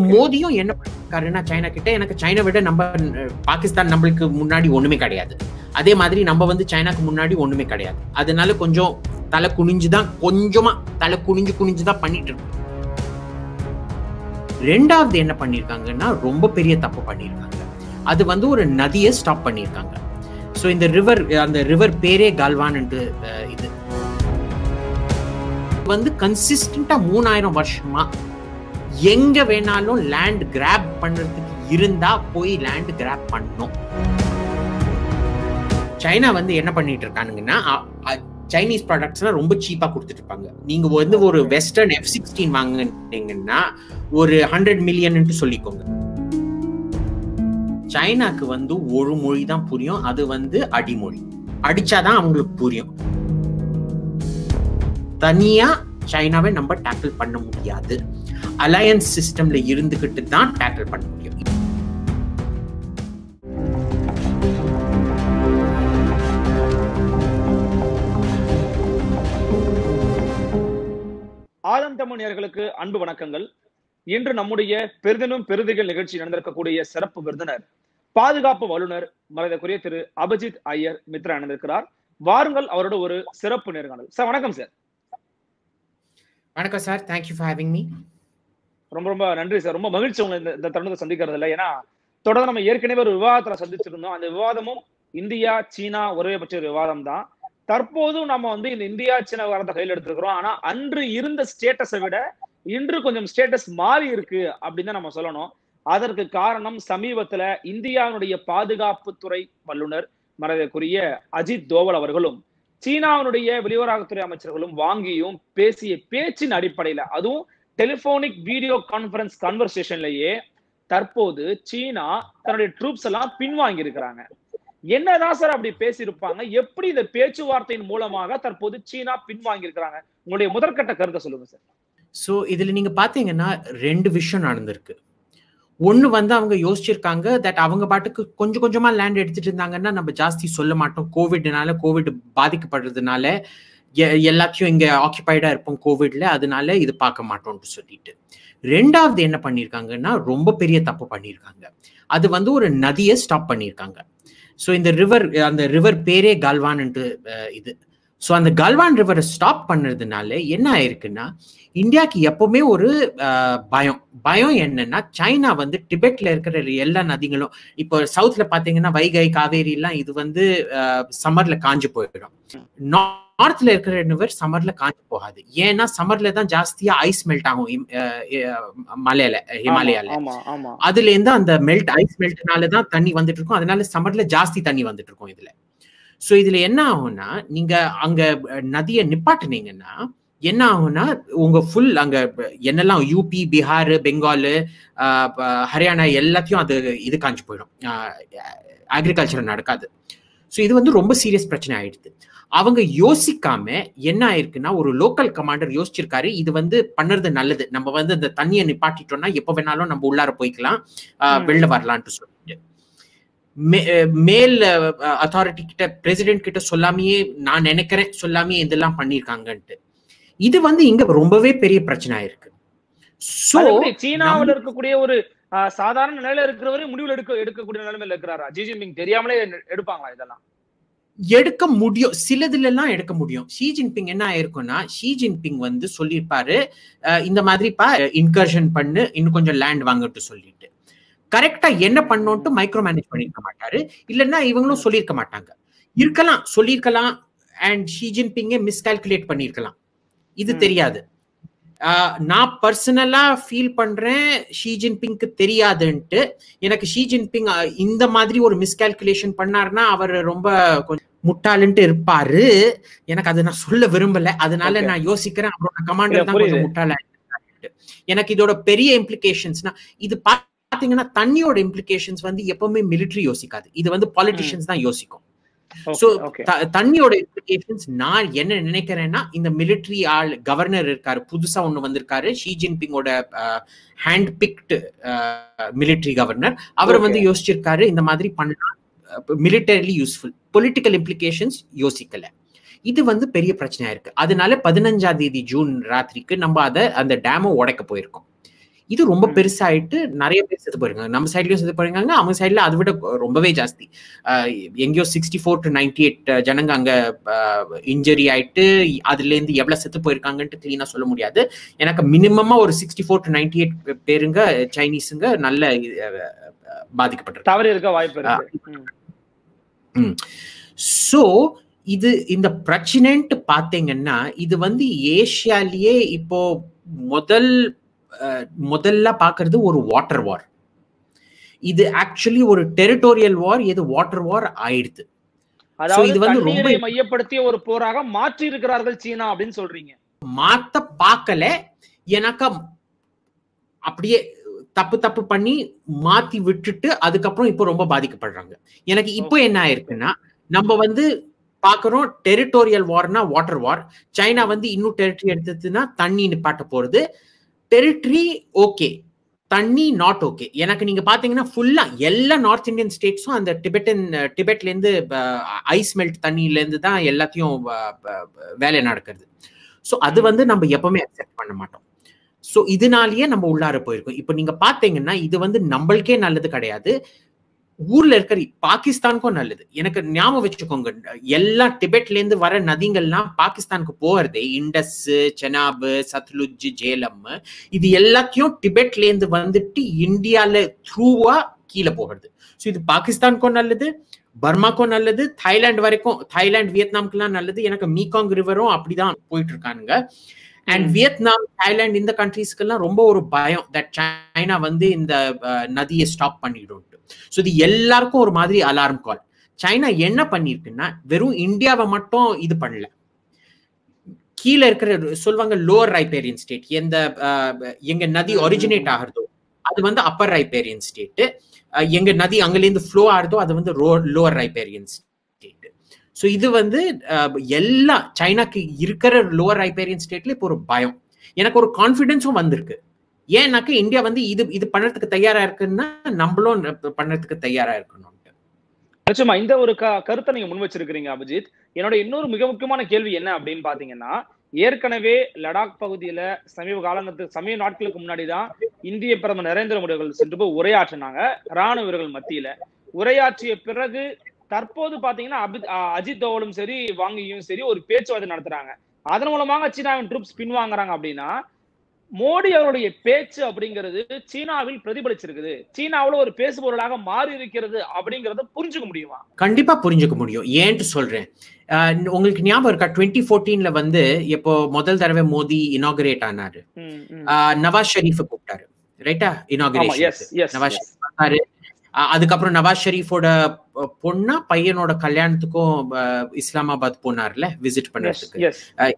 மோடியும் என்ன பண்ணிருக்காருன்னா சைனா கிட்ட எனக்கு சைனா விட நம்ம அஹ், பாகிஸ்தான் நம்மளுக்கு முன்னாடி ஒண்ணுமே கிடையாது அதே மாதிரி நம்ம வந்து சைனாக்கு முன்னாடி ஒண்ணுமே கிடையாது அதனால கொஞ்சம் தலை குனிஞ்சு தான் கொஞ்சமா தலை குனிஞ்சு குனிஞ்சு தான் பண்ணிட்டு இருக்கோம் ரெண்டாவது என்ன பண்ணிருக்காங்கன்னா ரொம்ப பெரிய தப்பு பண்ணிருக்காங்க அது வந்து ஒரு நதியை ஸ்டாப் பண்ணிருக்காங்க ஸோ இந்த ரிவர் அந்த ரிவர் பேரே கால்வான்ட்டு அஹ், இது வந்து கன்சிஸ்டண்டா மூணாயிரம் வருஷமா எங்க வேணாலும் லேண்ட் கிராப் பண்றதுக்கு இருந்தா போய் லேண்ட் கிராப் பண்ணும் சைனா வந்து என்ன பண்ணிட்டு இருக்கானுங்கன்னா அ- அ- சைனீஸ் ப்ராடக்ட்ஸ்லாம் ரொம்ப சீப்பா கொடுத்துட்டு இருப்பாங்க நீங்க வந்து ஒரு வெஸ்டர்ன் எஃப் சிக்ஸ்டீன் வாங்குனீங்கன்னா ஒரு ஹண்ட்ரட் மில்லியன் சொல்லிக்கோங்க சைனாக்கு வந்து ஒரு மொழி தான் புரியும் அது வந்து அடிமொழி அடிச்சாதான் அவங்களுக்கு புரியும் தனியா சைனாவை நம்ம டேக்கிள் பண்ண முடியாது அலையன்ஸ் சிஸ்டம்ல இருந்துகிட்டு தான் டேக்கிள் பண்ண முடியும் ஆதம் தமிழர்களுக்கு அன்பு வணக்கங்கள் இன்று நம்முடைய பெரிதினும் பெருதிகள் நிகழ்ச்சி நடந்திருக்கக்கூடிய சிறப்பு விருந்தினர் பாதுகாப்பு வல்லுநர் மரியாதைக்குரிய திரு அபிஜித் ஐயர் மித்ரா இணைந்திருக்கிறார் வாருங்கள் அவரோட ஒரு சிறப்பு நேர்காணல் சார் வணக்கம் சார் வணக்கம் sir thank you for having me ரொம்ப ரொம்ப நன்றி சார் ரொம்ப மகிழ்ச்சி உங்களை இந்த இந்த தருணத்தை சந்திக்கிறது இல்லை ஏன்னா தொடர்ந்து நம்ம ஏற்கனவே ஒரு விவாதத்துல சந்திச்சிருந்தோம் அந்த விவாதமும் இந்தியா சீனா உறவை பற்றிய ஒரு விவாதம் தான் தற்போதும் நம்ம வந்து இந்த இந்தியா சீனா விவாதத்தை கையில் எடுத்திருக்கிறோம் ஆனா அன்று இருந்த ஸ்டேட்டஸை விட இன்று கொஞ்சம் ஸ்டேட்டஸ் மாறி இருக்கு அப்படின்னு தான் நம்ம சொல்லணும் அதற்கு காரணம் சமீபத்துல இந்தியாவுடைய பாதுகாப்புத்துறை வல்லுநர் மரியாதைக்குரிய அஜித் தோவல் அவர்களும் சீனாவினுடைய வெளியுறவுத்துறை அமைச்சர்களும் வாங்கியும் பேசிய பேச்சின் அடிப்படையில அதுவும் டெலிபோனிக் வீடியோ கான்பரன்ஸ் கன்வர்சேஷன்லயே தற்போது சீனா தன்னுடைய ட்ரூப்ஸ் எல்லாம் பின்வாங்கி இருக்கிறாங்க என்னதான் சார் அப்படி பேசியிருப்பாங்க எப்படி இந்த பேச்சுவார்த்தையின் மூலமாக தற்போது சீனா பின்வாங்கி இருக்கிறாங்க உங்களுடைய முதற்கட்ட கருத்தை சொல்லுங்க சார் ஸோ இதுல நீங்க பாத்தீங்கன்னா ரெண்டு விஷயம் நடந்திருக்கு ஒன்னு வந்து அவங்க யோசிச்சிருக்காங்க தட் அவங்க பாட்டுக்கு கொஞ்சம் கொஞ்சமா லேண்ட் எடுத்துட்டு இருந்தாங்கன்னா நம்ம ஜாஸ்தி சொல்ல மாட்டோம் கோவிட்னால கோவிட் பாதிக்கப்படுறதுனால எ- எல்லாத்தையும் இங்க ஆக்கியபைடா இருப்போம் கோவிட்ல அதனால இது பார்க்க மாட்டோம்னு சொல்லிட்டு ரெண்டாவது என்ன பண்ணிருக்காங்கன்னா ரொம்ப பெரிய தப்பு பண்ணிருக்காங்க அது வந்து ஒரு நதியை ஸ்டாப் பண்ணிருக்காங்க ஸோ இந்த ரிவர் அந்த ரிவர் பேரே கால்வான்ட்டு அஹ், இது ஸோ அந்த கல்வான் ரிவரை ஸ்டாப் பண்ணதுனால என்ன ஆயிருக்குன்னா இந்தியாவுக்கு எப்பவுமே ஒரு அஹ், பயம் பயம் என்னன்னா சைனா வந்து டிபெட்ல இருக்கிற எல்லா நதிகளும் இப்போ சவுத்ல பாத்தீங்கன்னா வைகை காவேரி எல்லாம் இது வந்து சம்மர்ல காஞ்சு போயிடும் நார்த்ல இருக்கிற ரிவர் சம்மர்ல காஞ்சு போகாது ஏன்னா சம்மர்ல தான் ஜாஸ்தியா ஐஸ் மெல்ட் ஆகும் இம்- அஹ், அஹ், மலையில ஹிமாலயால ஆமா ஆமா அதுல இருந்து அந்த மெல்ட் ஐஸ் மெல்ட்னால தான் தண்ணி வந்துட்டு இருக்கும் அதனால சம்மர்ல ஜாஸ்தி தண்ணி வந்துட்டு இருக்கும் இதுல சோ இதுல என்ன ஆகும்னா நீங்க அங்க அஹ், நதியை நிப்பாட்டுனீங்கன்னா என்ன ஆகும்னா உங்க ஃபுல் அங்க என்னெல்லாம் யூபி பீகார் பெங்கால் ஆஹ், ப- ஹரியானா எல்லாத்தையும் அது இது காஞ்சு போயிடும் அக்ரிகல்ச்சர் நடக்காது ஸோ இது வந்து ரொம்ப சீரியஸ் பிரச்சனை ஆயிடுது அவங்க யோசிக்காம என்ன ஆயிருக்குன்னா ஒரு லோக்கல் கமாண்டர் யோசிச்சிருக்காரு இது வந்து பண்ணுறது நல்லது நம்ம வந்து இந்த தண்ணியை நிப்பாட்டிட்டோம்னா எப்போ வேணாலும் நம்ம உள்ளார போய்க்கலாம் ஆஹ், ம். வெளில வரலான்ட்டு சொல்லிட்டு மே- அஹ், மேல் அத்தாரிட்டி கிட்ட பிரசிடென்ட் கிட்ட சொல்லாமையே நான் நினைக்கிறேன் சொல்லாமையே இதெல்லாம் பண்ணியிருக்காங்கன்ட்டு இது வந்து இங்க ரொம்பவே பெரிய பிரச்சனை ஆயிருக்கு சோ அது எப்படி சீனாவுல இருக்கக்கூடிய ஒரு ஆஹ், சாதாரண நிலையில இருக்கிறவரை முடிவுல எடுக்க எடுக்கக்கூடிய நிலைமையில இருக்கிறாரா ஜி ஜின்பிங் தெரியாமலே எடு- எடுப்பாங்களா இதெல்லாம் எடுக்க முடியும் சிலதுல எல்லாம் எடுக்க முடியும் ஷி ஜின்பிங் என்ன ஆயிருக்கும்னா ஷி ஜின்பிங் வந்து சொல்லியிருப்பாரு அஹ், இந்த மாதிரிப்பா இன்கர்ஷன் பண்ணு இன்னும் கொஞ்சம் லேண்ட் வாங்கட்டு சொல்லிட்டு கரெக்டா என்ன பண்ணோன்ட்டு மைக்ரோ மேனேஜ் பண்ணிருக்க மாட்டாரு இல்லைன்னா இவங்களும் சொல்லியிருக்க மாட்டாங்க இருக்கலாம் சொல்லியிருக்கலாம் அண்ட் ஷி ஜின்பிங்கே மிஸ்கால்குலேட் பண்ணியிருக்கலாம் இது ம். தெரியாது ஆஹ், நான் பர்சனலா ஃபீல் பண்றேன் ஷி ஜின்பிங்க்கு தெரியாதுன்ட்டு எனக்கு ஷி ஜின்பிங் அஹ், இந்த மாதிரி ஒரு மிஸ்கால்குலேஷன் பண்ணாருன்னா அவர் ரொம்ப கொஞ்சம் முட்டாளுன்ட்டு இருப்பாரு எனக்கு அதை நான் சொல்ல விரும்பல அதனால Okay. நான் யோசிக்கிறேன் அவரோட இல்ல, கமாண்டர் தான் புரியுது. கொஞ்சம் முட்டாளா இருக்காருன்ட்டு. எனக்கு இதோட பெரிய இம்ப்ளிகேஷன்ஸ்னா இது பாத்தீங்கன்னா தண்ணியோட இம்ப்ளிகேஷன்ஸ் வந்து எப்பவுமே மிலிட்டரி யோசிக்காது இது வந்து பாலிட்டிஷியன்ஸ் தான் யோசிக்கும் So, ஓகே ஓகே த- தண்ணியோட இம்ப்ளிகேஷன்ஸ் நான் என்ன நினைக்கிறேன்னா இந்த மிலிட்டரி ஆள் கவர்னர் இருக்காரு புதுசா ஒண்ணு வந்திருக்காரு ஷி ஜின்பிங்கோட ஹேண்ட் பிக்டு மிலிட்டரி கவர்னர் அவர் Okay. வந்து யோசிச்சிருக்காரு இந்த மாதிரி பண்ணலாம் மிலிட்டரிலி யூஸ்ஃபுல் பொலிட்டிக்கல் இம்ப்ளிகேஷன்ஸ் யோசிக்கல இது வந்து பெரிய பிரச்சனையா இருக்கு அதனால பதினஞ்சாம் தேதி ஜூன் ராத்திரிக்கு நம்ம அதை அந்த டேமை உடைக்க போயிருக்கோம் இது ரொம்ப பெருசாயிட்டு நிறைய பேர் செத்து போயிருக்காங்க நம்ம சைட்லயும் செத்து போயிருக்காங்க அவங்க சைட்ல அதை விட ரொம்பவே ஜாஸ்தி எங்கேயோ sixty four to ninety eight ஜனங்க அங்க இன்ஜரி ஆயிட்டு அதுல இருந்து எவ்வளவு செத்து போயிருக்காங்கன்ட்டு கிளீனா சொல்ல முடியாது எனக்கு மினிமமா ஒரு sixty four to ninety eight பேருங்க சைனீஸுங்க நல்ல பாதிக்கப்பட்டிருக்காங்க தவறி இருக்க வாய்ப்பு இருக்கு ஸோ இது இந்த பிரச்சனைன்ட்டு பார்த்தீங்கன்னா இது வந்து ஏஷியாலேயே இப்போ முதல் முதல்ல பார்க்கறது ஒரு வாட்டர் வார் இது ஆக்சுவலி ஒரு டெரிட்டோரியல் வார் இது வாட்டர் வார் ஆயிடுது அதாவது இது வந்து ரொம்ப மையப்படுத்திய ஒரு போராக மாற்றி இருக்கிறார்கள் சீனா அப்படின்னு சொல்றீங்க மாத்த பார்க்கல எனக்கு அப்படியே தப்பு தப்பு பண்ணி மாத்தி விட்டுட்டு அதுக்கப்புறம் இப்போ ரொம்ப பாதிக்கப்படுறாங்க எனக்கு இப்போ என்ன ஆயிருக்குன்னா நம்ம வந்து பாக்குறோம் டெரிட்டோரியல் வார்னா வாட்டர் வார் சைனா வந்து இன்னும் டெரிட்டரி எடுத்ததுன்னா தண்ணி நிப்பாட்ட போறது டெரிட்டரி ஓகே தண்ணி நாட் ஓகே எனக்கு நீங்க பாத்தீங்கன்னா ஃபுல்லா எல்லா நார்த் இந்தியன் ஸ்டேட்ஸும் அந்த டிபெட்டன் டிபெட்ல இருந்து ஐஸ் மெல்ட் தண்ணியில இருந்து தான் எல்லாத்தையும் வேலை நடக்கிறது ஸோ அது வந்து நம்ம எப்பவுமே அக்செப்ட் பண்ண மாட்டோம் ஸோ இதனாலேயே நம்ம உள்ளார போயிருக்கோம் இப்போ நீங்க பாத்தீங்கன்னா இது வந்து நம்மளுக்கே நல்லது கிடையாது ஊர்ல இருக்கிற பாகிஸ்தானுக்கும் நல்லது எனக்கு ஞாபகம் வச்சுக்கோங்க எல்லா டிபெட்ல இருந்து வர நதிகள்லாம் பாகிஸ்தானுக்கு போறதே இண்டஸ் செனாபு சத்லுஜ் ஜேலம் இது எல்லாத்தையும் டிபெட்ல இருந்து வந்துட்டு இந்தியால த்ரூவா கீழே போகிறது ஸோ இது பாகிஸ்தானுக்கும் நல்லது பர்மாக்கும் நல்லது தாய்லாந்து வரைக்கும் தாய்லாந்து வியட்நாம்க்குலாம் நல்லது எனக்கு மீகாங் ரிவரும் அப்படிதான் போயிட்டு இருக்கானுங்க அண்ட் வியட்நாம் தாய்லாந்து இந்த கண்ட்ரீஸ்க்கெல்லாம் ரொம்ப ஒரு பயம் தட் சைனா வந்து இந்த நதியை ஸ்டாப் பண்ணிடும் ஸோ இது எல்லாருக்கும் ஒரு மாதிரி அலாரம் கால் சைனா என்ன பண்ணிருக்குன்னா வெறும் இந்தியாவை மட்டும் இது பண்ணல கீழே இருக்கிற சொல்லுவாங்க லோவர் ரைப்பேரியன் ஸ்டேட் எந்த எங்க நதி ஒரிஜினேட் ஆகிறதோ அது வந்து அப்பர் ரைப்பேரியன் ஸ்டேட் எங்க நதி அங்கிலேருந்து ஃப்ளோ ஆகுதோ அது வந்து லோவர் ரைப்பேரியன் ஸ்டேட் ஸோ இது வந்து எல்லா சைனாக்கு இருக்கிற லோவர் ரைப்பேரியன் ஸ்டேட்ல இப்போ ஒரு பயம் எனக்கு ஒரு கான்ஃபிடென்ஸும் வந்திருக்கு ஏன்னாக்க இந்தியா வந்து இது இது பண்ணுறதுக்கு தயாரா இருக்குன்னா நம்மளும் பண்ணுறதுக்கு தயாரா இருக்கணும் நிச்சயமா இந்த ஒரு க கருத்தை நீங்க முன் வச்சிருக்கிறீங்க அபிஜித் என்னோட இன்னொரு மிக முக்கியமான கேள்வி என்ன அப்படின்னு பாத்தீங்கன்னா ஏற்கனவே லடாக் பகுதியில சமீப காலங்கத்துக்கு சமீப நாட்களுக்கு முன்னாடி தான் இந்திய பிரதமர் நரேந்திர மோடி அவர்கள் சென்று போய் உரையாற்றினாங்க ராணுவ வீரர்கள் மத்தியில உரையாற்றிய பிறகு தற்போது பாத்தீங்கன்னா அபி அஜித் தோவலும் சரி வாங்கியும் சரி ஒரு பேச்சுவார்த்தை நடத்துறாங்க அதன் மூலமாக சீனாவின் ட்ரூப்ஸ் பின்வாங்குறாங்க அப்படின்னா மோடி அவருடைய பேச்சு அப்படிங்கிறது சீனாவில் பிரதிபலிச்சிருக்குது சீனாவில் ஒரு பேசுபொருளாக மாறி இருக்கிறது அப்படிங்கறத புரிஞ்சுக்க முடியுமா கண்டிப்பா புரிஞ்சுக்க முடியும் ஏன்ட்டு சொல்றேன் உங்களுக்கு ஞாபகம் இருக்கா டுவெண்ட்டி ஃபோர்டீன்ல வந்து இப்போ முதல் தடவை மோடி இனாகரேட் ஆனாரு நவாஸ் ஷெரீஃபை கூப்பிட்டாரு ரைட்டா இனாகரேஷன் நவாஸ் ஷெரீஃப் வந்தாரு அதுக்கப்புறம் நவாஸ் ஷெரீஃபோட பொண்ணா பையனோட கல்யாணத்துக்கும் இஸ்லாமாபாத் போனார்ல விசிட் பண்றதுக்கு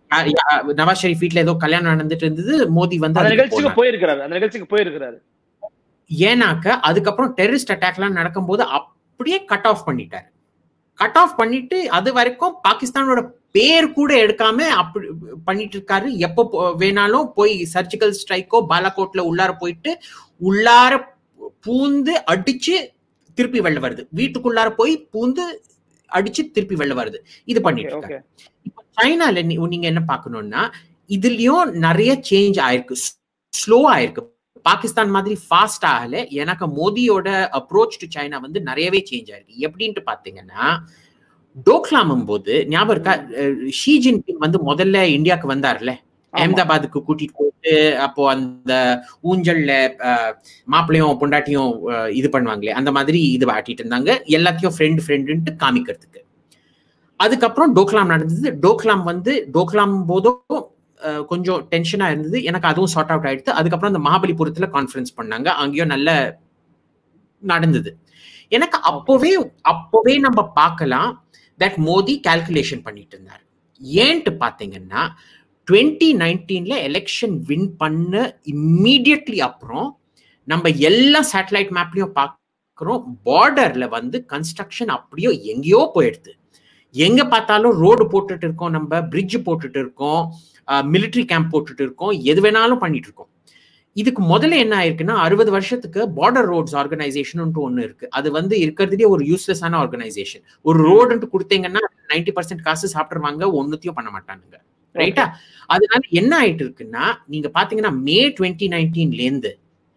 நவாஸ் ஷெரீஃப் வீட்ல ஏதோ கல்யாணம் நடந்துட்டு இருந்தது மோடி வந்து நிகழ்ச்சிக்கு போயிருக்கிறாரு அந்த நிகழ்ச்சிக்கு போயிருக்கிறாரு ஏன்னாக்க அதுக்கப்புறம் டெரரிஸ்ட் அட்டாக்லாம் நடக்கும்போது அப்படியே கட் ஆஃப் பண்ணிட்டாரு கட் ஆஃப் பண்ணிட்டு அது வரைக்கும் பாகிஸ்தானோட பேர் கூட எடுக்காம அப்படி பண்ணிட்டு இருக்காரு எப்போ வேணாலும் போய் சர்ஜிக்கல் ஸ்ட்ரைக்கோ பாலாகோட்ல உள்ளார போயிட்டு உள்ளார பூந்து அடிச்சு திருப்பி வெளில வருது வீட்டுக்குள்ளார போய் பூந்து அடிச்சு திருப்பி வெளில வருது இது பண்ணிட்டு இருக்காங்க இப்போ சைனால நீங்க என்ன பார்க்கணும்னா இதுலயும் நிறைய சேஞ்ச் ஆயிருக்கு ஸ்லோ ஆயிருக்கு பாகிஸ்தான் மாதிரி ஃபாஸ்ட் ஆகல எனக்கு மோடியோட அப்ரோச் டு சைனா வந்து நிறையவே சேஞ்ச் ஆயிருக்கு எப்படின்ட்டு பாத்தீங்கன்னா டோக்லாமும் போது ஞாபகம் இருக்கா ஷீ ஜின்பிங் வந்து முதல்ல இந்தியாவுக்கு வந்தார்ல அஹமதாபாத்துக்கு கூட்டிட்டு போயிட்டு அப்போ அந்த ஊஞ்சல்ல மாப்பிள்ளையும் பொண்டாட்டியும் இது பண்ணுவாங்களே அந்த மாதிரி இது வாட்டிட்டு இருந்தாங்க எல்லாத்தையும் ஃப்ரெண்ட் ஃப்ரெண்டுன்ட்டு காமிக்கிறதுக்கு அதுக்கப்புறம் டோக்லாம் நடந்தது டோக்லாம் வந்து டோக்லாம் போதும் கொஞ்சம் டென்ஷனா இருந்தது எனக்கு அதுவும் சார்ட் அவுட் ஆயிடுது அதுக்கப்புறம் அந்த மகாபலிபுரத்துல கான்ஃபரன்ஸ் பண்ணாங்க அங்கேயும் நல்ல நடந்தது எனக்கு அப்போவே அப்போவே நம்ம பார்க்கலாம் தட் மோடி கால்குலேஷன் பண்ணிட்டு இருந்தார் ஏன்ட்டு பாத்தீங்கன்னா டுவெண்ட்டி நைன்டீன்ல எலெக்ஷன் வின் பண்ண இம்மீடியட்லி அப்புறம் நம்ம எல்லா சேட்டலைட் மேப்லயும் பார்க்குறோம் பார்டர்ல வந்து கன்ஸ்ட்ரக்ஷன் அப்படியோ எங்கேயோ போயிடுது எங்க பார்த்தாலும் ரோடு போட்டுட்டு இருக்கோம் நம்ம பிரிட்ஜ் போட்டுட்டு இருக்கோம் மிலிட்ரி கேம்ப் போட்டுட்டு இருக்கோம் எது வேணாலும் பண்ணிட்டு இருக்கோம் இதுக்கு முதல்ல என்ன ஆயிருக்குன்னா அறுபது வருஷத்துக்கு பார்டர் ரோட்ஸ் ஆர்கனைசேஷன் ஒன்று இருக்கு அது வந்து இருக்கிறதுலே ஒரு யூஸ்லெஸ்ஸான ஆர்கனைசேஷன் ஒரு ரோடுன்ட்டு கொடுத்தீங்கன்னா நைன்டி பர்சன்ட் காசு சாப்பிட்டுருவாங்க ஒன்னுத்தையும் பண்ண மாட்டானுங்க ரைட்டா அதனால என்ன ஆயிட்டு இருக்குன்னா நீங்க பாத்தீங்கன்னா மே டுவெண்ட்டி நைன்டீன்ல இருந்து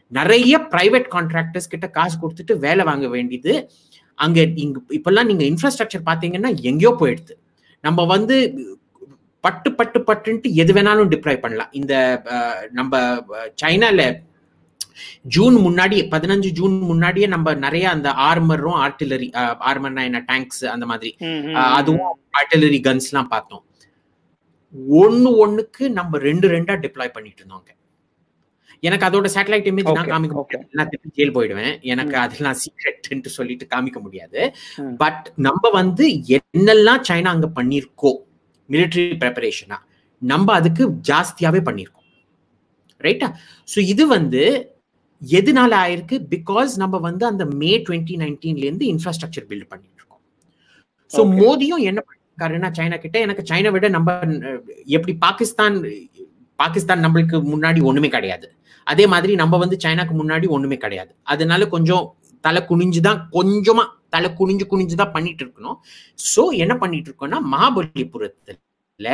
நிறைய பிரைவேட் கான்ட்ராக்டர்ஸ் கிட்ட காசு கொடுத்துட்டு வேலை வாங்க வேண்டியது அங்க இங்க இப்பெல்லாம் நீங்க இன்ஃப்ராஸ்ட்ரக்சர் பாத்தீங்கன்னா எங்கேயோ போயிடுது நம்ம வந்து பட்டு பட்டு பட்டுன்ட்டு எது வேணாலும் டிப்ளாய் பண்ணலாம் இந்த அஹ், நம்ம அஹ், சைனால ஜூன் முன்னாடி பதினஞ்சு ஜூன் முன்னாடியே நம்ம நிறைய அந்த ஆர்மரும் ஆர்டிலரி ஆர்மர்னா என்ன டேங்க்ஸ் அந்த மாதிரி ம், ம், அஹ், அதுவும் ஆர்டிலரி கன்ஸ்லாம் பார்த்தோம் ஒன்னு ஒண்ணுக்கு நம்ம ரெண்டு ரெண்டா டிப்ளாய் பண்ணிட்டு இருந்தோங்க எனக்கு அதோட சேட்டலைட் இமேஜ் நான் Okay, காமிக்க okay. முடியாது நான் திருப்பி ஜெயில் போயிடுவேன் எனக்கு அதெல்லாம் சீக்ரெட்னு சொல்லிட்டு காமிக்க முடியாது ம். பட் நம்ம வந்து என்னெல்லாம் சைனா அங்க பண்ணிருக்கோ மிலிட்டரி ப்ரிப்பரேஷனா நம்ம அதுக்கு ஜாஸ்தியாவே பண்ணிருக்கோம் ரைட்டா ஸோ இது வந்து எதனால ஆயிருக்கு பிகாஸ் நம்ம வந்து அந்த மே டுவெண்ட்டி நைன்டீன்ல இருந்து இன்ஃப்ராஸ்ட்ரக்சர் பில்ட் பண்ணிட்டு இருக்கோம் ஸோ Okay. மோடியும் என்ன பண்ணிருக்காருன்னா சைனா கிட்ட எனக்கு சைனா விட நம்ம அஹ், எப்படி பாகிஸ்தான் பாகிஸ்தான் நம்மளுக்கு முன்னாடி ஒண்ணுமே கிடையாது அதே மாதிரி நம்ம வந்து சைனாக்கு முன்னாடி ஒண்ணுமே கிடையாது அதனால கொஞ்சம் தலை குனிஞ்சு தான் கொஞ்சமா தலை குனிஞ்சு குனிஞ்சு தான் பண்ணிட்டு இருக்கணும் சோ என்ன பண்ணிட்டு இருக்கோம்னா மகாபலிபுரத்துல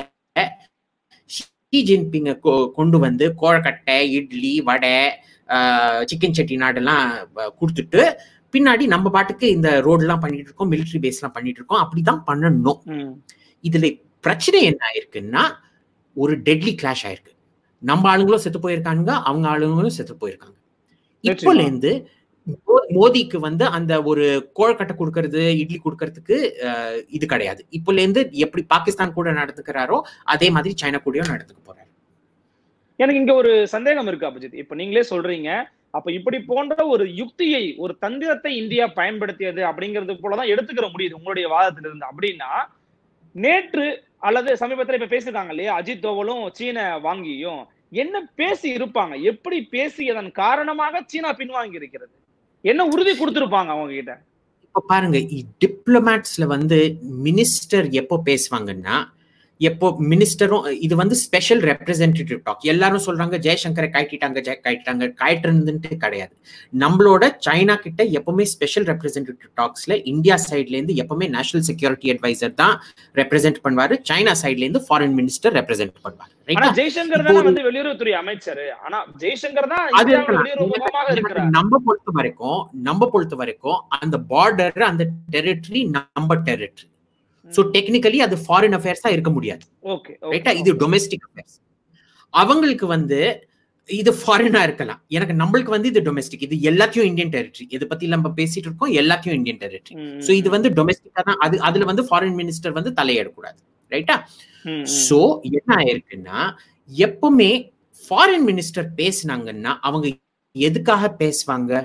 ஷி ஜின்பிங்க கொண்டு வந்து கோழக்கட்டை இட்லி வடை சிக்கன் செட்டிநாடுலாம் கொடுத்துட்டு பின்னாடி நம்ம பாட்டுக்கு இந்த ரோடெல்லாம் பண்ணிட்டு இருக்கோம் மிலிட்டரி பேஸ்லாம் பண்ணிட்டு இருக்கோம் அப்படிதான் பண்ணணும் ம். இதுல பிரச்சனை என்ன ஆயிருக்குன்னா ஒரு டெட்லி கிளாஷ் ஆயிருக்கு நம்ம ஆளுங்களும் செத்து போயிருக்காங்க அவங்க ஆளுங்களும் செத்து போயிருக்காங்க இப்போல இருந்து மோ- மோடிக்கு வந்து அந்த ஒரு கோழக்கட்டை கொடுக்கறது இட்லி கொடுக்கறதுக்கு அஹ், இது கிடையாது இப்போல இருந்து எப்படி பாகிஸ்தான் கூட நடந்துக்கிறாரோ அதே மாதிரி சைனா கூடயும் நடந்துக்க போறாரு எனக்கு இங்க ஒரு சந்தேகம் இருக்கு அபிஜித் இப்ப நீங்களே சொல்றீங்க அப்ப இப்படி போன்ற ஒரு யுக்தியை ஒரு தந்திரத்தை இந்தியா பயன்படுத்தியது அப்படிங்கிறது போலதான் எடுத்துக்கிற முடியுது உங்களுடைய வாதத்திலிருந்து அப்படின்னா நேற்று அல்லது சமீபத்துல இப்ப பேசிருக்காங்க இல்லையா அஜித் தோவலும் சீன வாங்கியும் என்ன பேசி இருப்பாங்க எப்படி பேசியதன் காரணமாக சீனா பின்வாங்கி இருக்கிறது என்ன உறுதி கொடுத்திருப்பாங்க அவங்க கிட்ட இப்ப பாருங்க டிப்ளமேட்ஸ்ல வந்து மினிஸ்டர் எப்போ பேசுவாங்கன்னா எப்போ மினிஸ்டரும் இது வந்து ஸ்பெஷல் ரெப்ரசன்டேட்டிவ் டாக் எல்லாரும் சொல்றாங்க ஜெயசங்கரை காய்ட்டிட்டாங்க ஜெய காய்ட்டிட்டாங்க காய்ட்டுறதுன்ட்டு கிடையாது நம்மளோட சைனா கிட்ட எப்பவுமே ஸ்பெஷல் ரெப்ரசன்டேட்டிவ் டாக்ஸ்ல இந்தியா சைட்ல இருந்து எப்பவுமே நேஷனல் செக்யூரிட்டி அட்வைசர் தான் ரெப்ரசென்ட் பண்ணுவாரு சைனா சைட்ல இருந்து ஃபாரின் மினிஸ்டர் ரெப்ரசென்ட் பண்ணுவாரு ஆனா ரைட்டா ஜெய்சங்கர் இப்போ தானே ஒரு- வந்து வெளியுறவுத்துறை அமைச்சர் ஆனா ஜெய்சங்கர் தான் அது இந்தியாவோட இருக்கலாம். வெளியுறவு முகமாக எனக்கு இருக்கிறார் நம்ம பொறுத்த வரைக்கும் நம்ம பொறுத்த வரைக்கும் அந்த பார்டர் அந்த டெரிட்டரி நம்ம டெரிட்டரி சோ டெக்னிக்கலி அது ஃபாரின் அஃபேர்ஸ் தான் இருக்க முடியாது ஓகே ரைட்டா இது டொமெஸ்டிக் அஃபேர்ஸ் அவங்களுக்கு வந்து இது ஃபாரினா இருக்கலாம் எனக்கு நம்மளுக்கு வந்து இது டொமெஸ்டிக் இது எல்லாத்தையும் இந்தியன் டெரிட்டரி இதை பத்தி நம்ம பேசிட்டு இருக்கோம் எல்லாத்தையும் இந்தியன் டெரிட்டரி சோ இது வந்து டொமெஸ்டிக்கா தான் அது அதுல வந்து ஃபாரின் மினிஸ்டர் வந்து தலையிடக்கூடாது ரைட்டா சோ என்ன ஆயிருக்குன்னா எப்பவுமே ஃபாரின் மினிஸ்டர் பேசினாங்கன்னா அவங்க எதுக்காக பேசுவாங்க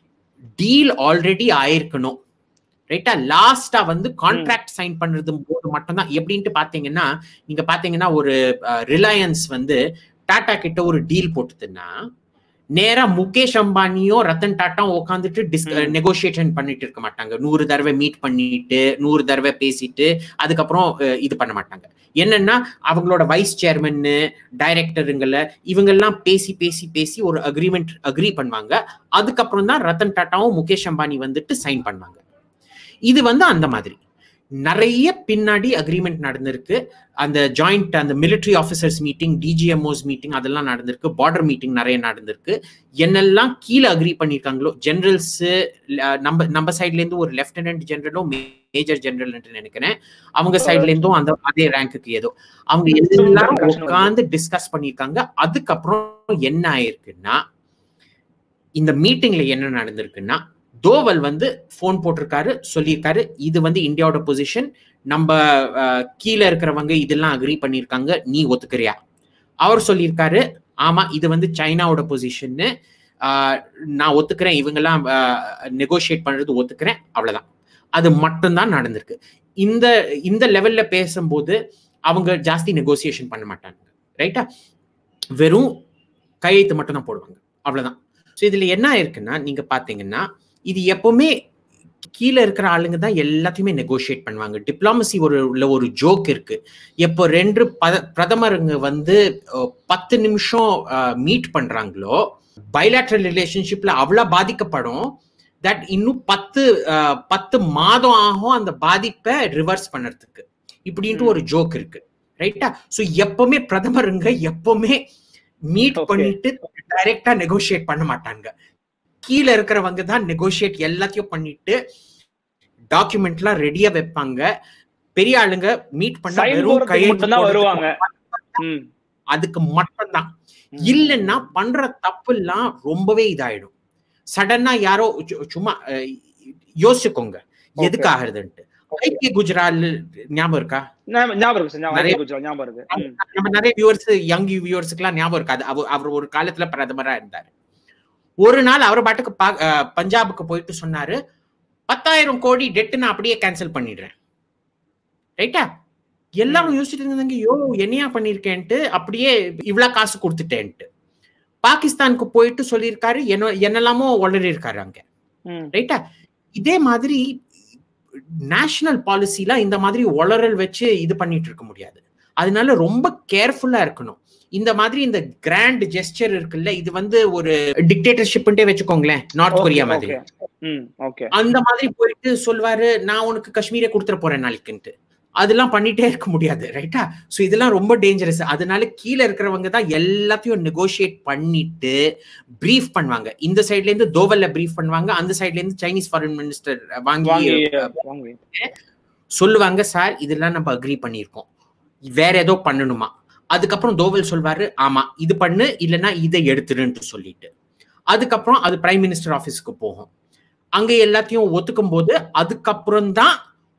டீல் ஆல்ரெடி ஆயிருக்கணும் ரைட்டா லாஸ்டா வந்து கான்ட்ராக்ட் சைன் பண்றது போது மட்டும்தான் எப்படின்ட்டு பாத்தீங்கன்னா நீங்க பாத்தீங்கன்னா ஒரு ரிலையன்ஸ் வந்து டாடா கிட்ட ஒரு டீல் போட்டுதுன்னா நேரா முகேஷ் அம்பானியோ ரத்தன் டாட்டாவும் உட்காந்துட்டு டிஸ் ம். நெகோசியேஷன் பண்ணிட்டு இருக்க மாட்டாங்க நூறு தடவை மீட் பண்ணிட்டு நூறு தடவை பேசிட்டு அதுக்கப்புறம் அஹ், இது பண்ண மாட்டாங்க என்னன்னா அவங்களோட வைஸ் சேர்மன் டைரக்டருங்கள இவங்கெல்லாம் பேசி பேசி பேசி ஒரு அக்ரிமெண்ட் அக்ரி பண்ணுவாங்க அதுக்கப்புறம் தான் ரத்தன் டாட்டாவும் முகேஷ் அம்பானி வந்துட்டு சைன் பண்ணாங்க இது வந்து அந்த மாதிரி நிறைய பின்னாடி அக்ரிமெண்ட் நடந்திருக்கு அந்த ஜாயிண்ட் அந்த military officers meeting DGMOs meeting அதெல்லாம் நடந்திருக்கு பார்டர் மீட்டிங் நிறைய நடந்திருக்கு என்னெல்லாம் கீழே அக்ரி பண்ணியிருக்காங்களோ ஜெனரல்ஸ் நம்ம நம்ம சைட்ல இருந்து ஒரு லெப்டினன்ட் ஜெனரலோ மேஜர் ஜெனரல் நினைக்கிறேன் அவங்க சைட்ல இருந்தும் அந்த அதே ரேங்க்குக்கு ஏதோ அவங்க எல்லாரும் உட்காந்து டிஸ்கஸ் பண்ணியிருக்காங்க அதுக்கப்புறம் என்ன ஆயிருக்குன்னா இந்த மீட்டிங்ல என்ன நடந்திருக்குன்னா தோவல் வந்து ஃபோன் போட்டிருக்காரு சொல்லியிருக்காரு இது வந்து இந்தியாவோட பொசிஷன் நம்ம அஹ், கீழே இருக்கிறவங்க இதெல்லாம் அக்ரி பண்ணியிருக்காங்க நீ ஒத்துக்கிறியா அவர் சொல்லியிருக்காரு ஆமா இது வந்து சைனாவோட பொசிஷன்னு நான் ஒத்துக்கிறேன் இவங்கெல்லாம் நெகோஷியேட் பண்றது ஒத்துக்கிறேன் அவ்வளவுதான் அது மட்டும்தான் நடந்திருக்கு இந்த இந்த லெவல்ல பேசும்போது அவங்க ஜாஸ்தி நெகோசியேஷன் பண்ண மாட்டாங்க ரைட்டா வெறும் கையெழுத்து மட்டும் தான் போடுவாங்க அவ்வளவுதான் ஸோ இதுல என்ன ஆயிருக்குன்னா நீங்க பாத்தீங்கன்னா இது எப்பவுமே கீழே இருக்கிற ஆளுங்க தான் எல்லாத்தையுமே நெகோஷியேட் பண்ணுவாங்க டிப்ளாமசி ஒரு உள்ள ஒரு ஜோக் இருக்கு எப்போ ரெண்டு பத- பிரதமருங்க வந்து அஹ், பத்து நிமிஷம் மீட் பண்றாங்களோ பைலாட்ரல் ரிலேஷன்ஷிப்ல அவ்வளவு பாதிக்கப்படும் தட் இன்னும் பத்து அஹ், பத்து மாதம் ஆகும் அந்த பாதிப்பை ரிவர்ஸ் பண்ணறதுக்கு இப்படின்ட்டு ஒரு ஜோக் இருக்கு ரைட்டா ஸோ எப்பவுமே பிரதமருங்க எப்பவுமே மீட் Okay. பண்ணிட்டு டைரக்டா நெகோஷியேட் பண்ண மாட்டாங்க கீழே இருக்கிறவங்க தான் நெகோஷியேட் எல்லாத்தையும் பண்ணிட்டு டாக்குமெண்ட்லாம் ரெடியா வைப்பாங்க பெரிய ஆளுங்க மீட் பண்ண சைன் வெறும் போறதுக்கு கையெழுத்து மட்டும் தான் போடுறதுக்கு வருவாங்க ம். அதுக்கு மட்டும்தான் ம். இல்லைன்னா பண்ற தப்பு எல்லாம் ரொம்பவே இதாயிடும் சடனா யாரோ சு- சும்மா அஹ், யோசிச்சுக்கோங்க Okay. எதுக்கு ஆகுறதுன்ட்டு ஐக்கிய குஜரால் ஞாபகம் இருக்கா ஞாபகம் ஞாபகம் இருக்கு சார் ஞாபகம் நிறைய- ஐக்கிய குஜராத் ஞாபகம் இருக்கு ம். நம்ம நிறைய வியூவர்ஸ் யங் வியூவர்ஸ்க்கு எல்லாம் ஞாபகம் இருக்காது அவர் அவர் ஒரு காலத்துல பிரதமரா இருந்தாரு ஒரு நாள் அவர் பாட்டுக்கு பா- அஹ், பஞ்சாபுக்கு போயிட்டு சொன்னாரு பத்தாயிரம் கோடி டெட் நான் அப்படியே கேன்சல் பண்ணிடுறேன் ரைட்டா எல்லாரும் யோசிச்சுட்டு இருந்தாங்க யோ என்னையா பண்ணிருக்கேன்ட்டு அப்படியே இவ்வளவு காசு கொடுத்துட்டேன்ட்டு பாகிஸ்தானுக்கு போயிட்டு சொல்லியிருக்காரு என்ன என்னெல்லாமோ உளறி இருக்காரு அங்க ம். ரைட்டா இதே மாதிரி நேஷனல் பாலிசிலாம் இந்த மாதிரி உளறல் வச்சு இது பண்ணிட்டு இருக்க முடியாது அதனால ரொம்ப கேர்ஃபுல்லா இருக்கணும் இந்த மாதிரி இந்த கிராண்ட் ஜெஸ்டர் இருக்குல்ல இது வந்து ஒரு டிக்டேட்டர்ஷிப்ன்ட்டே வச்சுக்கோங்களேன் நார்த் கொரியா Okay, மாதிரி okay. ம், okay. அந்த மாதிரி போயிட்டு சொல்வாரு நான் உனக்கு காஷ்மீரை கொடுத்துட போறேன் நாளைக்குன்ட்டு அதெல்லாம் பண்ணிட்டே இருக்க முடியாது ரைட்டா சோ இதெல்லாம் ரொம்ப டேஞ்சரஸ் அதனால கீழே இருக்கிறவங்க தான் எல்லாத்தையும் நெகோஷியேட் பண்ணிட்டு பிரீஃப் பண்ணுவாங்க இந்த சைட்ல இருந்து தோவல்ல பிரீஃப் பண்ணுவாங்க அந்த சைட்ல இருந்து சைனீஸ் ஃபாரின் மினிஸ்டர் வாங்கி வாங்கி வாங்கி சொல்லுவாங்க சார் இதெல்லாம் நம்ம அக்ரி பண்ணியிருக்கோம் வேற ஏதோ பண்ணணுமா அதுக்கப்புறம் தோவல் சொல்வாரு ஆமா இது பண்ணு இல்லைன்னா இதை எடுத்துருன்ட்டு சொல்லிட்டு அதுக்கப்புறம் அது பிரைம் மினிஸ்டர் ஆபீஸ்க்கு போகும் அங்க எல்லாத்தையும் ஒத்துக்கும் போது அதுக்கப்புறம் தான்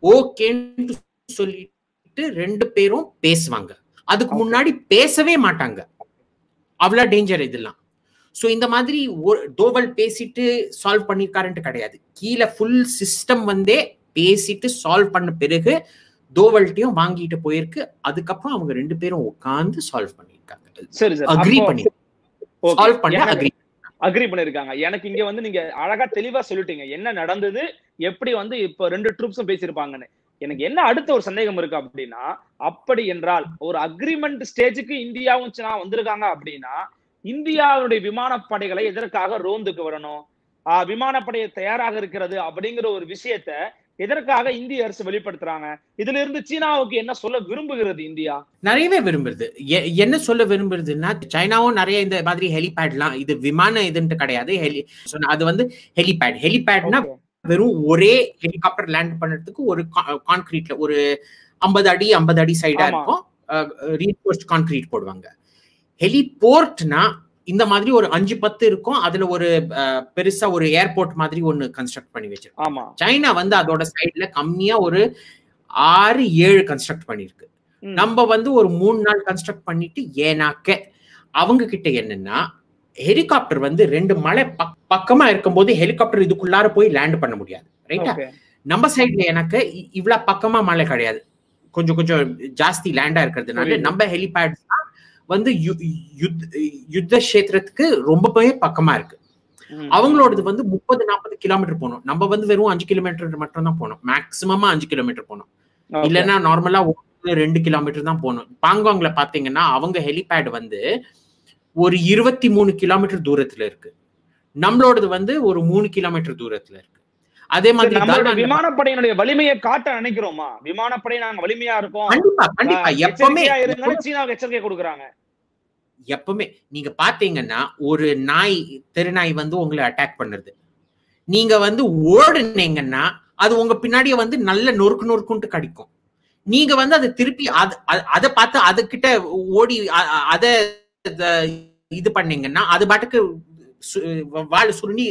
ஓகேன்னு சொல்லிட்டு ரெண்டு பேரும் பேசுவாங்க அதுக்கு Okay. முன்னாடி பேசவே மாட்டாங்க அவ்வளவு டேஞ்சர் இதெல்லாம் சோ இந்த மாதிரி ஒரு- தோவல் பேசிட்டு சால்வ் பண்ணிருக்காருன்ட்டு கிடையாது கீழே ஃபுல் சிஸ்டம் வந்தே பேசிட்டு சால்வ் பண்ண பிறகு தோவல்ட்டையும் வாங்கிட்டு போயிருக்கு அதுக்கப்புறம் அவங்க ரெண்டு பேரும் உட்கார்ந்து சால்வ் பண்ணிருக்காங்க சரி சார் அக்ரி பண்ணி சால்வ் பண்ண அக்ரி அக்ரி பண்ணிருக்காங்க எனக்கு இங்க வந்து நீங்க அழகா தெளிவா சொல்லிட்டீங்க என்ன நடந்தது எப்படி வந்து இப்ப ரெண்டு ட்ரூப்ஸும் பேசியிருப்பாங்கன்னு எனக்கு என்ன அடுத்த ஒரு சந்தேகம் இருக்கு அப்படின்னா அப்படி என்றால் ஒரு அக்ரிமெண்ட் ஸ்டேஜுக்கு இந்தியாவும் சீனா வந்திருக்காங்க அப்படின்னா இந்தியாவுடைய விமானப்படைகளை எதற்காக ரோந்துக்கு வரணும் ஆஹ் விமானப்படை தயாராக இருக்கிறது அப்படிங்கிற ஒரு விஷயத்த எதற்காக இந்திய அரசு வெளிப்படுத்துறாங்க இதுல இருந்து சீனாவுக்கு என்ன சொல்ல விரும்புகிறது இந்தியா நிறையவே விரும்புறது எ- என்ன சொல்ல விரும்புறதுன்னா சைனாவும் நிறைய இந்த மாதிரி ஹெலிபேட்லாம் இது விமான இதுன்ட்டு கிடையாது ஹெலி so அது வந்து ஹெலிபேட் ஹெலிபேட்னா Okay. வெறும் ஒரே ஹெலிகாப்டர் லேண்ட் பண்றதுக்கு ஒரு கான்கிரீட்ல ஒரு ஐம்பது அடி ஐம்பது அடி சைடா ஆமா. இருக்கும் ரீபோஸ்ட் கான்கிரீட் போடுவாங்க ஹெலிபோர்ட்னா இந்த மாதிரி ஒரு அஞ்சு பத்து இருக்கும் அதுல ஒரு அஹ், பெருசா ஒரு ஏர்போர்ட் மாதிரி ஒன்னு கன்ஸ்ட்ரக்ட் பண்ணி வச்சிருக்காங்க ஆமா சைனா வந்து அதோட சைடுல கம்மியா ஒரு ஆறு ஏழு கன்ஸ்ட்ரக்ட் பண்ணிருக்கு ம். நம்ம வந்து ஒரு மூணு நாள் கன்ஸ்ட்ரக்ட் பண்ணிட்டு ஏனாக்க அவங்க கிட்ட என்னன்னா ஹெலிகாப்டர் வந்து ரெண்டு மலை பக்- பக்கமா இருக்கும்போது ஹெலிகாப்டர் இதுக்குள்ளார போய் லேண்ட் பண்ண முடியாது ரைட்டா Okay. நம்ம சைடுல எனக்கு இ- இவ்வளவு பக்கமா மலை கிடையாது கொஞ்சம் கொஞ்சம் ஜாஸ்தி லேண்டா இருக்கிறதுனால புரியுது. நம்ம ஹெலிபேட்ஸ் வந்து யு- யுத்- யுத்த கஷேத்திரத்துக்கு ரொம்பவே பக்கமா இருக்கு ம். அவங்களோடது வந்து முப்பது நாற்பது கிலோமீட்டர் போகணும் நம்ம வந்து வெறும் அஞ்சு கிலோமீட்டர் மட்டும் தான் போகணும் மேக்சிமமா அஞ்சு கிலோமீட்டர் போகணும் Okay. இல்லைன்னா நார்மலா ஒரு ரெண்டு கிலோமீட்டர் தான் போகணும் பாங்காங்ல பாத்தீங்கன்னா அவங்க ஹெலிபேட் வந்து ஒரு இருபத்தி மூணு கிலோமீட்டர் தூரத்துல இருக்கு நம்மளோடது வந்து ஒரு மூணு கிலோமீட்டர் தூரத்துல இருக்கு அதே மாதிரி நம்மளுடைய தாய்லாந்துல- விமானப்படையினுடைய வலிமையை காட்ட நினைக்கிறோமா விமானப்படை நாங்க வலிமையா இருக்கோம் கண்டிப்பா கண்டிப்பா ஆஹ் எப்பவுமே எச்சரிக்கையா இருங்கன்னு சீனாவுக்கு எச்சரிக்கை கொடுக்குறாங்க எப்பவுமே நீங்க பாத்தீங்கன்னா ஒரு நாய் தெருநாய் வந்து உங்களை அட்டாக் பண்ணுது நீங்க வந்து ஓடுனீங்கன்னா அது உங்க பின்னாடியே வந்து நல்ல நொறுக்கு நொறுக்குன்ட்டு கடிக்கும் நீங்க வந்து அதை திருப்பி அது அ- அதை பார்த்து அதுகிட்ட ஓடி அ- அ- அத அத இது பண்ணீங்கன்னா அது பாட்டுக்கு சு- வாழை சுருணி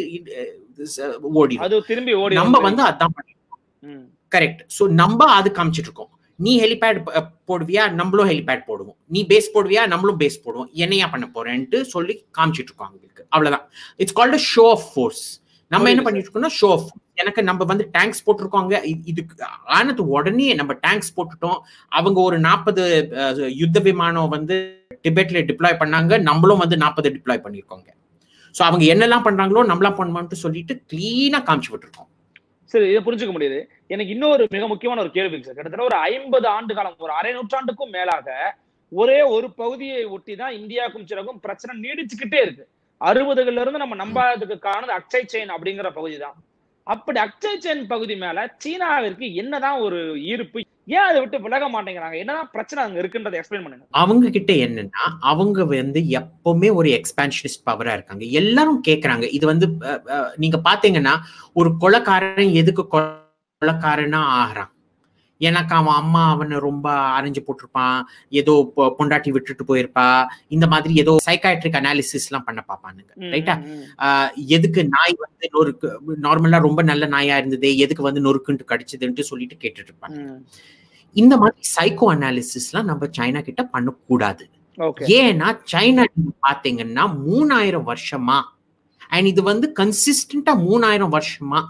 ஓடி அது திரும்பி ஓடி நம்ம வந்து அதான் பண்ணி ம். கரெக்ட் சோ நம்ம அது காமிச்சிட்டு இருக்கோம் நீ ஹெலிபேட் போடுவியா நம்மளும் ஹெலிபேட் போடுவோம் நீ பேஸ் போடுவியா நம்மளும் பேஸ் போடுவோம் என்னையா பண்ண போறேன்ட்டு சொல்லி காமிச்சிட்டு இருக்கோம் அவங்களுக்கு அவ்வளவுதான் it's called show of force நம்ம என்ன புரியுது பண்ணிட்டு இருக்கோம்னா ஷோ ஆஃப் எனக்கு நம்ம வந்து டேங்க்ஸ் போட்டிருக்கோங்க இ- இதுக்கு ஆனது உடனே நம்ம டேங்க்ஸ் போட்டுட்டோம் அவங்க ஒரு நாற்பது யுத்த விமானம் வந்து டிபெட்ல டிப்ளாய் பண்ணாங்க நம்மளும் வந்து நாற்பது டிப்ளாய் பண்ணியிருக்கோங்க சோ அவங்க என்னெல்லாம் பண்றாங்களோ நம்மளாம் பண்ணுவோம்ட்டு சொல்லிட்டு கிளீனா காமிச்சு விட்டுருக்கோம் சரி இதை புரிஞ்சுக்க முடியுது எனக்கு இன்னொரு மிக முக்கியமான ஒரு கேள்வி சார் கிட்டத்தட்ட ஒரு ஐம்பது ஆண்டு காலம் ஒரு அரை நூற்றாண்டுக்கும் மேலாக ஒரே ஒரு பகுதியை ஒட்டி தான் இந்தியாவுக்கும் சிறகும் பிரச்சனை நீடிச்சுக்கிட்டே இருக்கு அறுபதுகள்ல இருந்து நம்ம நம்பாததுக்கு காரணம் அக்ஷய் செயின் அப்படிங்கிற பகுதி தான் அப்படி அக்ஷய் செயின் பகுதி மேல சீனாவிற்கு என்னதான் ஒரு ஈர்ப்பு ஏன் அதை விட்டு விலக மாட்டேங்கிறாங்க என்னதான் பிரச்சனை அங்க இருக்குன்றதை எக்ஸ்பிளைன் பண்ணுங்க அவங்க கிட்ட என்னன்னா அவங்க வந்து எப்பவுமே ஒரு எக்ஸ்பான்ஷனிஸ்ட் பவரா இருக்காங்க எல்லாரும் கேக்குறாங்க இது வந்து அஹ், அஹ், நீங்க பாத்தீங்கன்னா ஒரு கொலைக்காரன் எதுக்கு கொலைக்காரனா ஆகிறான் எனக்கு அவன் அம்மா அவனை ரொம்ப அரைஞ்சு போட்டிருப்பான் ஏதோ பொ- பொண்டாட்டி விட்டுட்டு போயிருப்பா இந்த மாதிரி ஏதோ சைக்காட்ரிக் அனாலிசிஸ் எல்லாம் பண்ண பாப்பானுங்க ம், ரைட்டா ம், ம். ஆஹ் எதுக்கு நாய் வந்து நொறுக்கு நார்மலா ரொம்ப நல்ல நாயா இருந்தது எதுக்கு வந்து நொறுக்குன்ட்டு கடிச்சதுன்ட்டு சொல்லிட்டு கேட்டுட்டு இருப்பாங்க ம். இந்த மாதிரி சைக்கோ அனாலிசிஸ்லாம் நம்ம சைனா கிட்ட பண்ணக்கூடாது ஓகே ஏன்னா சைனா நீங்க பாத்தீங்கன்னா மூணாயிரம் வருஷமா அண்ட் இது வந்து கன்சிஸ்டண்டா மூணாயிரம் வருஷமா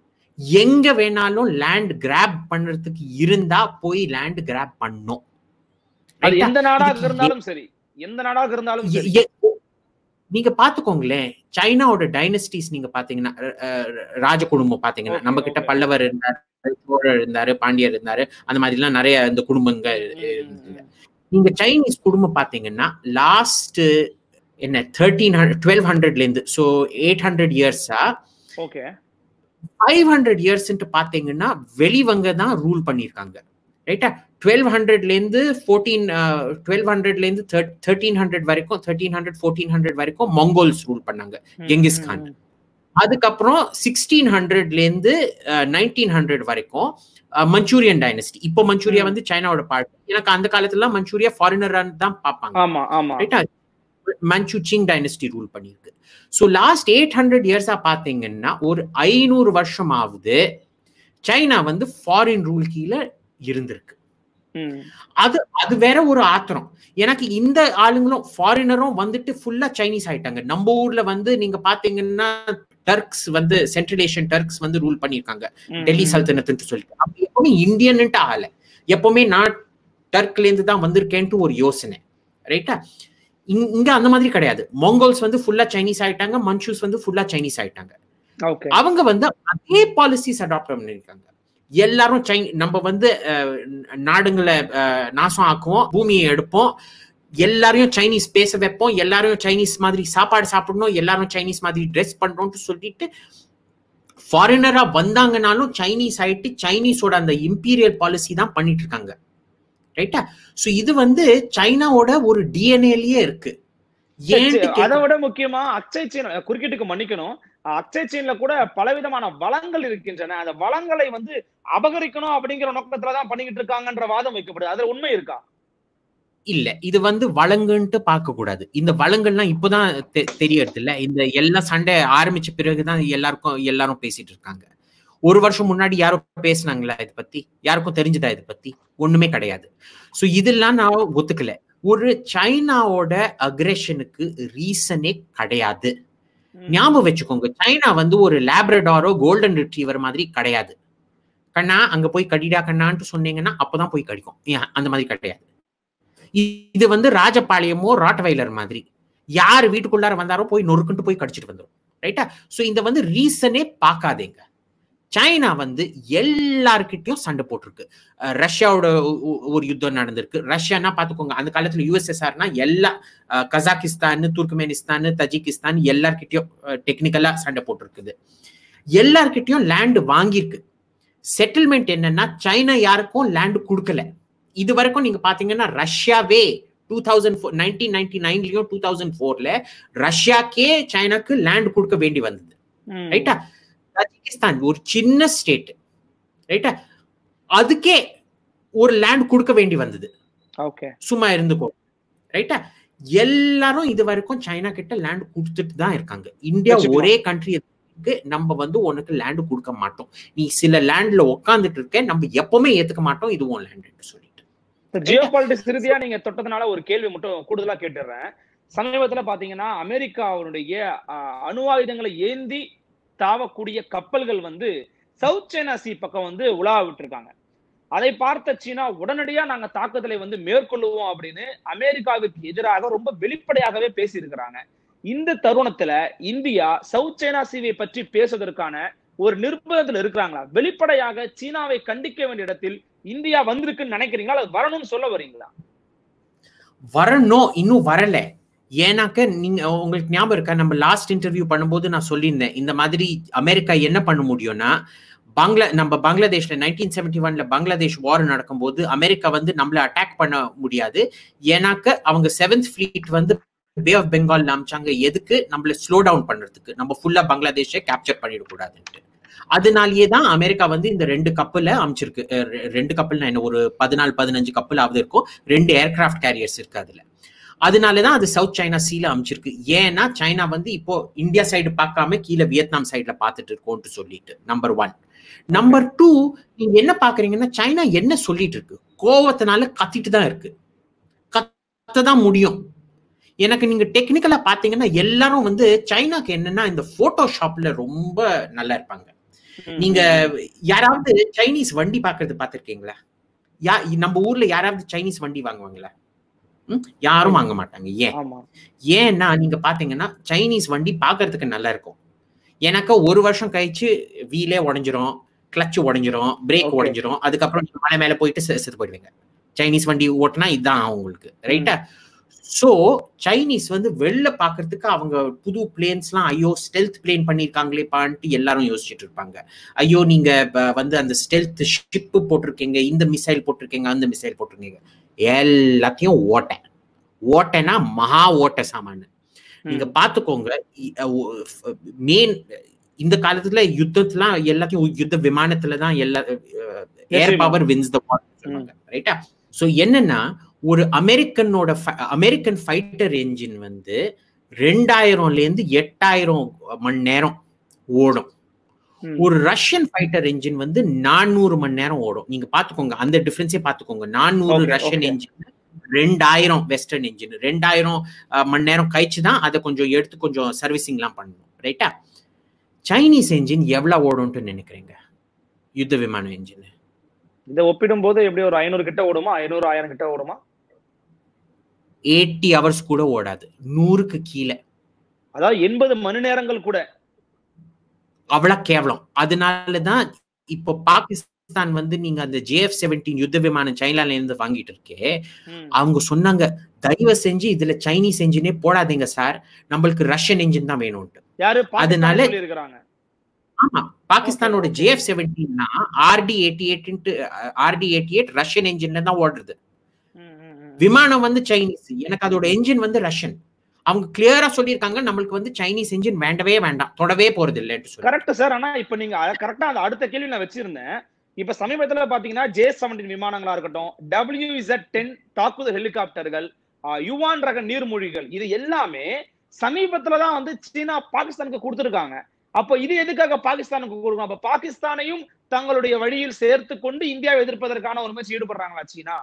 எங்க வேணாலும் லேண்ட் கிராப் பண்றதுக்கு இருந்தா போய் லேண்ட் கிராப் பண்ணும் அது Right ஆ? எந்த நாடாக இதுக்கு இருந்தாலும் சரி எந்த நாடாக இருந்தாலும் எ- சரி எ- நீங்க பாத்துக்கோங்களேன் சைனாவோட டைனஸ்டிஸ் நீங்க பாத்தீங்கன்னா அஹ், அஹ், ராஜ குடும்பம் பாத்தீங்கன்னா Okay, நம்ம கிட்ட okay. பல்லவர் இருந்தாரு சோழர் இருந்தாரு பாண்டியர் இருந்தாரு அந்த மாதிரி எல்லாம் நிறைய இந்த குடும்பங்கள் ம், ம், இருந்தது ம். நீங்க சைனீஸ் குடும்பம் பாத்தீங்கன்னா லாஸ்ட் என்ன தேர்ட்டீன் ஹண்ட்ரட் டுவெல் ஹண்ட்ரட்ல இருந்து ஸோ எயிட் ஹண்ட்ரட் இயர்ஸா ஓகே ஃபைவ் ஹண்ட்ரட் இயர்ஸ்ன்ட்டு பாத்தீங்கன்னா வெளிவங்க தான் ரூல் பண்ணியிருக்காங்க ரைட்டா டுவெல் ஹண்ட்ரட்ல இருந்து ஃபோர்டீன் டுவெல் ஹண்ட்ரட்ல இருந்து தேர்ட்டீன் ஹண்ட்ரட் வரைக்கும் தேர்ட்டீன் ஹண்ட்ரட் ஃபோர்டீன் ஹண்ட்ரட் வரைக்கும் மங்கோல்ஸ் ரூல் பண்ணாங்க ம், கெங்கிஸ் ம், கான். ம். அதுக்கப்புறம் சிக்ஸ்டீன் ஹண்ட்ரட்ல இருந்து நைன்டீன் ஹண்ட்ரட் வரைக்கும் மஞ்சூரியன் டைனஸ்டி இப்போ மஞ்சூரியா ம். வந்து சைனாவோட பார்ட் எனக்கு அந்த காலத்துல மஞ்சூரியா ஃபாரினர் தான் பார்ப்பாங்க ஆமா ஆமா ரைட்டா மஞ்சு சிங் டைனஸ்டி ரூல் பண்ணியிருக்கு ஸோ லாஸ்ட் எயிட் ஹண்ட்ரட் இயர்ஸா பாத்தீங்கன்னா ஒரு ஐநூறு வருஷமாவது சைனா வந்து ஃபாரின் ரூல் கீழே இருந்திருக்கு ம். அது அது வேற ஒரு ஆத்திரம் எனக்கு இந்த ஆளுங்களும் ஃபாரினரும் வந்துட்டு ஃபுல்லா சைனீஸ் ஆயிட்டாங்க நம்ம ஊர்ல வந்து நீங்க பாத்தீங்கன்னா டர்க்ஸ் வந்து சென்ட்ரல் ஏஷியன் டர்க்ஸ் வந்து ரூல் பண்ணியிருக்காங்க ம், டெல்லி ம். சல்தனத்துன்னு சொல்லிட்டு அப்படி எப்பவுமே இந்தியன்ட்டு ஆகல எப்பவுமே நான் டர்க்ல இருந்து தான் வந்திருக்கேன்ட்டு ஒரு யோசனை ரைட்டா இங்க அந்த மாதிரி கிடையாது மோங்கோல்ஸ் வந்து ஃபுல்லா சைனீஸ் ஆயிட்டாங்க மன்சூஸ் வந்து ஃபுல்லா சைனீஸ் ஆயிட்டாங்க ஓகே அவங்க வந்து அதே பாலிசிஸ் அடாப்ட் பண்ணிருக்காங்க எல்லாரும் சை நம்ம வந்து அஹ், நாடுங்களை அஹ், நாசம் ஆக்குவோம் பூமியை எடுப்போம் எல்லாரையும் சைனீஸ் பேச வைப்போம் எல்லாரையும் சைனீஸ் மாதிரி சாப்பாடு சாப்பிடணும் எல்லாரும் சைனீஸ் மாதிரி ட்ரெஸ் பண்றோம்னு சொல்லிட்டு ஃபாரினரா வந்தாங்கனாலும் சைனீஸ் ஆயிட்டு சைனீஸோட அந்த இம்பீரியல் பாலிசி தான் பண்ணிட்டு இருக்காங்க ரைட்டா சோ இது வந்து சைனாவோட ஒரு டிஎன்ஏலயே இருக்கு ஏன்ட்டு அதை கேட்டா- விட முக்கியமா அச்சை சீன் குறுக்கீட்டுக்கு மன்னிக்கணும் அச்சை சீன்ல கூட பலவிதமான வளங்கள் இருக்கின்றன அந்த வளங்களை வந்து அபகரிக்கணும் அப்படிங்கிற நோக்கத்துல தான் பண்ணிக்கிட்டு இருக்காங்கன்ற வாதம் வைக்கப்படுது அதுல உண்மை இருக்கா இல்ல இது வந்து வளங்குன்ட்டு பார்க்க கூடாது இந்த வளங்கள்லாம் இப்போதான் தெ- தெரியறது இல்ல இந்த எல்லா சண்டை ஆரம்பிச்ச பிறகுதான் எல்லாருக்கும் எல்லாரும் பேசிட்டு இருக்காங்க ஒரு வருஷம் முன்னாடி யாரோ பேசுனாங்களா இதை பத்தி யாருக்கும் தெரிஞ்சதா இதை பத்தி ஒண்ணுமே கிடையாது சோ இதெல்லாம் நான் ஒத்துக்கல ஒரு சைனாவோட அக்ரெஷனுக்கு ரீசனே கிடையாது ம். ஞாபகம் வச்சுக்கோங்க சைனா வந்து ஒரு லேப்ரடாரோ கோல்டன் ரிட்ரீவர் மாதிரி கிடையாது கண்ணா அங்க போய் கடிடா கண்ணான்ட்டு சொன்னீங்கன்னா அப்பதான் போய் கடிக்கும் ஏன், அந்த மாதிரி கிடையாது இ- இது வந்து ராஜபாளையமோ ராட்வைலர் மாதிரி யார் வீட்டுக்குள்ளார வந்தாரோ போய் நொறுக்குன்ட்டு போய் கடிச்சிட்டு வந்துரும் ரைட்டா சோ இந்த வந்து ரீசனே பார்க்காதீங்க சைனா வந்து எல்லார்கிட்டயும் சண்டை போட்டிருக்கு அஹ் ரஷ்யாவோட ஒ- ஒ- ஒரு யுத்தம் நடந்திருக்கு ரஷ்யானா பாத்துக்கோங்க அந்த காலத்துல யூஎஸ்எஸ்ஆர்னா எல்லா அஹ், கசாகிஸ்தான் துர்க்மெனிஸ்தான் தஜிகிஸ்தான் எல்லார்கிட்டயும் டெக்னிக்கலா சண்டை போட்டிருக்குது எல்லார்கிட்டயும் லேண்ட் வாங்கியிருக்கு செட்டில்மெண்ட் என்னன்னா சைனா யாருக்கும் லேண்ட் கொடுக்கல இது வரைக்கும் நீங்க பாத்தீங்கன்னா ரஷ்யாவே two thousand four nineteen ninety நைன்லயும் டூ தௌசண்ட் ஃபோர்ல ரஷ்யாக்கே சைனாக்கு லேண்ட் கொடுக்க வேண்டி வந்தது ம். ரைட்டா தஜிகிஸ்தான் ஒரு சின்ன ஸ்டேட் ரைட்டா அதுக்கே ஒரு லேண்ட் கொடுக்க வேண்டி வந்தது ஓகே சும்மா இருந்துக்கோ ரைட்டா எல்லாரும் இது வரைக்கும் சைனா கிட்ட லேண்ட் கொடுத்துட்டு தான் இருக்காங்க இந்தியா நிச்சயமா. ஒரே கண்ட்ரி நம்ம வந்து உனக்கு லேண்ட் கொடுக்க மாட்டோம் நீ சில லேண்ட்ல உட்காந்துட்டு இருக்க நம்ம எப்பவுமே ஏத்துக்க மாட்டோம் இது உன் லேண்ட் சொல்லிட்டு ஜியோ பாலிட்டிக்ஸ் ரீதியா நீங்க தொட்டதுனால ஒரு கேள்வி மட்டும் கூடுதலா கேட்டுடுறேன் சமீபத்துல பாத்தீங்கன்னா அமெரிக்காவுடைய ஆஹ், அணு ஆயுதங்களை ஏந்தி தாவக்கூடிய கப்பல்கள் வந்து சவுத் சைனா சி பக்கம் வந்து உலா விட்டுருக்காங்க அதை பார்த்த சீனா உடனடியா நாங்க தாக்குதலை வந்து மேற்கொள்ளுவோம் அப்படின்னு அமெரிக்காவுக்கு எதிராக ரொம்ப வெளிப்படையாகவே பேசியிருக்கிறாங்க இந்த தருணத்துல இந்தியா சவுத் சைனா சீவை பற்றி பேசுவதற்கான ஒரு நிர்பந்தத்தில் இருக்கிறாங்களா வெளிப்படையாக சீனாவை கண்டிக்க வேண்டிய இடத்தில் இந்தியா வந்திருக்குன்னு நினைக்கிறீங்களா அது வரணும்னு சொல்ல வரீங்களா வரணும் இன்னும் வரல ஏன்னாக்க நீங்க உங்களுக்கு ஞாபகம் இருக்கா நம்ம லாஸ்ட் இன்டர்வியூ பண்ணும்போது நான் சொல்லியிருந்தேன் இந்த மாதிரி அமெரிக்கா என்ன பண்ண முடியும்னா பங்களா நம்ம பங்களாதேஷ்ல நைன்டீன் செவன்டி ஒன்ல பங்களாதேஷ் வார் நடக்கும்போது அமெரிக்கா வந்து நம்மள அட்டாக் பண்ண முடியாது ஏன்னாக்க அவங்க செவன்த் ஃபிளீட் வந்து பே ஆஃப் பெங்கால் அமிச்சாங்க எதுக்கு நம்மள ஸ்லோ டவுன் பண்றதுக்கு நம்ம ஃபுல்லா பங்களாதேஷை கேப்சர் பண்ணிடக்கூடாதுன்ட்டு அதனாலேயே தான் அமெரிக்கா வந்து இந்த ரெண்டு கப்பல அமைச்சிருக்கு அஹ் ரெ- ரெண்டு கப்பல் என்ன ஒரு பதினாலு பதினஞ்சு கப்பலாவது இருக்கும் ரெண்டு ஏர்கிராஃப்ட் கேரியர்ஸ் இருக்கு அதுல அதனாலதான் அது சவுத் சைனா சீல அமைச்சிருக்கு ஏன்னா சைனா வந்து இப்போ இந்தியா சைடு பார்க்காம கீழே வியட்நாம் சைடுல பார்த்துட்டு இருக்கோம்னு சொல்லிட்டு நம்பர் ஒன் நம்பர் டூ நீங்க என்ன பாக்குறீங்கன்னா சைனா என்ன சொல்லிட்டு இருக்கு கோவத்தினால கத்திட்டு தான் இருக்கு கத்த தான் முடியும் எனக்கு நீங்க டெக்னிக்கலா பாத்தீங்கன்னா எல்லாரும் வந்து சைனாக்கு என்னன்னா இந்த போட்டோஷாப்ல ரொம்ப நல்லா இருப்பாங்க நீங்க யாராவது சைனீஸ் வண்டி பாக்குறது பாத்திருக்கீங்களா யா நம்ம ஊர்ல யாராவது சைனீஸ் வண்டி வாங்குவாங்களா ம்? யாரும் வாங்க மாட்டாங்க ஏன் ஆமா ஏன்னா நீங்க பாத்தீங்கன்னா சைனீஸ் வண்டி பாக்குறதுக்கு நல்லா இருக்கும் எனக்கு ஒரு வருஷம் கழிச்சு வீலே உடைஞ்சிரும் கிளச் உடைஞ்சிரும் பிரேக் Okay. உடைஞ்சிரும் அதுக்கப்புறம் நீங்க மலை மேல போயிட்டு செ- செத்து போயிடுவீங்க சைனீஸ் வண்டி ஓட்டினா இதுதான் ஆகும் உங்களுக்கு ரைட்டா சோ சைனீஸ் வந்து வெளில பாக்குறதுக்கு அவங்க புது பிளேன்ஸ்லாம் ஐயோ ஸ்டெல்த் பிளேன் பண்ணிருக்காங்களே பான்ட்டு எல்லாரும் யோசிச்சுட்டு இருப்பாங்க ஐயோ நீங்க ப- வந்து அந்த ஸ்டெல்த் ஷிப் போட்டிருக்கீங்க இந்த மிசைல் போட்டிருக்கீங்க அந்த மிசைல் போட்டிருக்கீங்க எல்லாத்தையும் ஓட்டேன் ஓட்டேன்னா மகா ஓட்ட சாமான் நீங்க பாத்துக்கோங்க மெயின் இந்த காலத்துல யுத்தத்துலாம் எல்லாத்தையும் யுத்த விமானத்துல தான் எல்லா ஏர் நிச்சயமா. பவர் வின்ஸ் த சொல்லுவாங்க ரைட்டா சோ என்னன்னா ஒரு அமெரிக்கனோட அமெரிக்கன் ஃபைட்டர் என்ஜின் வந்து ரெண்டாயிரம்ல இருந்து எட்டாயிரம் மணி நேரம் ஓடும் ம். ஒரு ரஷ்யன் ஃபைட்டர் என்ஜின் வந்து நானூறு மணி நேரம் ஓடும் நீங்க பாத்துக்கோங்க அந்த டிஃபரன்ஸே பாத்துக்கோங்க நானூறு Okay, ரஷ்யன் okay. என்ஜின் ரெண்டாயிரம் வெஸ்டர்ன் என்ஜின் ரெண்டாயிரம் அஹ், மணி நேரம் கழிச்சு தான் அதை கொஞ்சம் எடுத்து கொஞ்சம் சர்வீசிங்லாம் பண்ணணும் ரைட்டா சைனீஸ் என்ஜின் எவ்வளவு ஓடும்ட்டு நினைக்கிறீங்க யுத்த விமான என்ஜின் இதை ஒப்பிடும் போது எப்படி ஒரு ஐநூறு கிட்ட ஓடுமா ஐநூறு ஆயிரம் கிட்ட ஓடுமா எயிட்டி ஹவர்ஸ் கூட ஓடாது நூறுக்கு கீழே அதாவது எண்பது மணி நேரங்கள் கூட அவ்வளவு கேவலம் அதனாலதான் இப்போ பாகிஸ்தான் வந்து நீங்க அந்த ஜேஎஃப் செவன்டீன் யுத்த விமானம் சைனால இருந்து வாங்கிட்டு இருக்கே ம். அவங்க சொன்னாங்க தயவு செஞ்சு இதுல சைனீஸ் என்ஜினே போடாதீங்க சார் நம்மளுக்கு ரஷ்யன் என்ஜின் தான் வேணும்ட்டு யாரு அதனால- சொல்லி இருக்கிறாங்க ஆமா பாகிஸ்தானோட Okay, okay. ஜேஎஃப் செவன்டீன்னா RD eighty eight RD eighty eight Russian என்ஜின்ல தான் ஓடுறது விமானம் வந்து சைனீஸ் எனக்கு அதோட என்ஜின் வந்து ரஷ்யன் அவங்க கிளியரா சொல்லியிருக்காங்க நம்மளுக்கு வந்து சைனீஸ் என்ஜின் வேண்டவே வேண்டாம் தொடவே போறது இல்லைன்னு சொல்லி கரெக்ட் சார் ஆனா இப்ப நீங்க கரெக்டா அந்த அடுத்த கேள்வி நான் வச்சிருந்தேன் இப்ப சமீபத்துல பாத்தீங்கன்னா ஜே செவன்டீன் விமானங்களா இருக்கட்டும் டபிள்யூ இசட் டென் தாக்குதல் ஹெலிகாப்டர்கள் யுவான் ரக நீர்மூழ்கிகள் இது எல்லாமே சமீபத்துல தான் வந்து சீனா பாகிஸ்தானுக்கு கொடுத்திருக்காங்க அப்ப இது எதுக்காக பாகிஸ்தானுக்கு கொடுக்கணும் அப்ப பாகிஸ்தானையும் தங்களுடைய வழியில் சேர்த்து கொண்டு இந்தியாவை எதிர்ப்பதற்கான ஒரு முயற்சி ஈடுபடுறாங்களா சீனா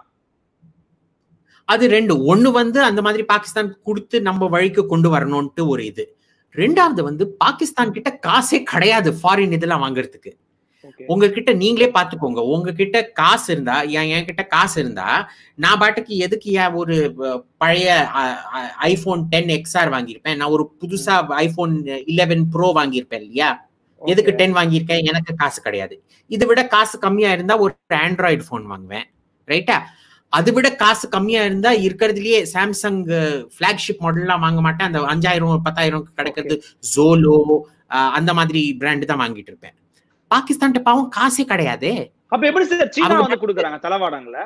அது ரெண்டு ஒண்ணு வந்து அந்த மாதிரி பாகிஸ்தான் கொடுத்து நம்ம வழிக்கு கொண்டு வரணும்ட்டு ஒரு இது ரெண்டாவது வந்து பாகிஸ்தான் கிட்ட காசே கிடையாது ஃபாரின் இதெல்லாம் வாங்குறதுக்கு ஓகே உங்ககிட்ட நீங்களே பாத்துக்கோங்க உங்ககிட்ட காசு இருந்தா என் என்கிட்ட காசு இருந்தா நான் பாட்டுக்கு எதுக்கு ஏன் ஒரு அஹ், பழைய ஐபோன் டென் எக்ஸ்ஆர் வாங்கியிருப்பேன் நான் ஒரு புதுசா ஐபோன் இலெவன் ப்ரோ வாங்கியிருப்பேன் இல்லையா எதுக்கு டென் வாங்கியிருக்கேன் எனக்கு காசு கிடையாது இதை விட காசு கம்மியா இருந்தா ஒரு ஆண்ட்ராய்டு ஃபோன் வாங்குவேன் ரைட்டா அதை விட காசு கம்மியா இருந்தா இருக்கிறதுலயே சாம்சங் ஃபிளாக்ஷிப் மாடல்லாம் வாங்க மாட்டேன் அந்த அஞ்சாயிரம் பத்தாயிரம் கிடைக்கிறது ஜோலோ அந்த மாதிரி பிராண்ட் தான் வாங்கிட்டு இருப்பேன் பாகிஸ்தான்ட்ட பாவம் காசே கிடையாதே அப்ப எப்படி சார் சீனா அவங்க- வந்து கொடுக்குறாங்க தளவாடங்கள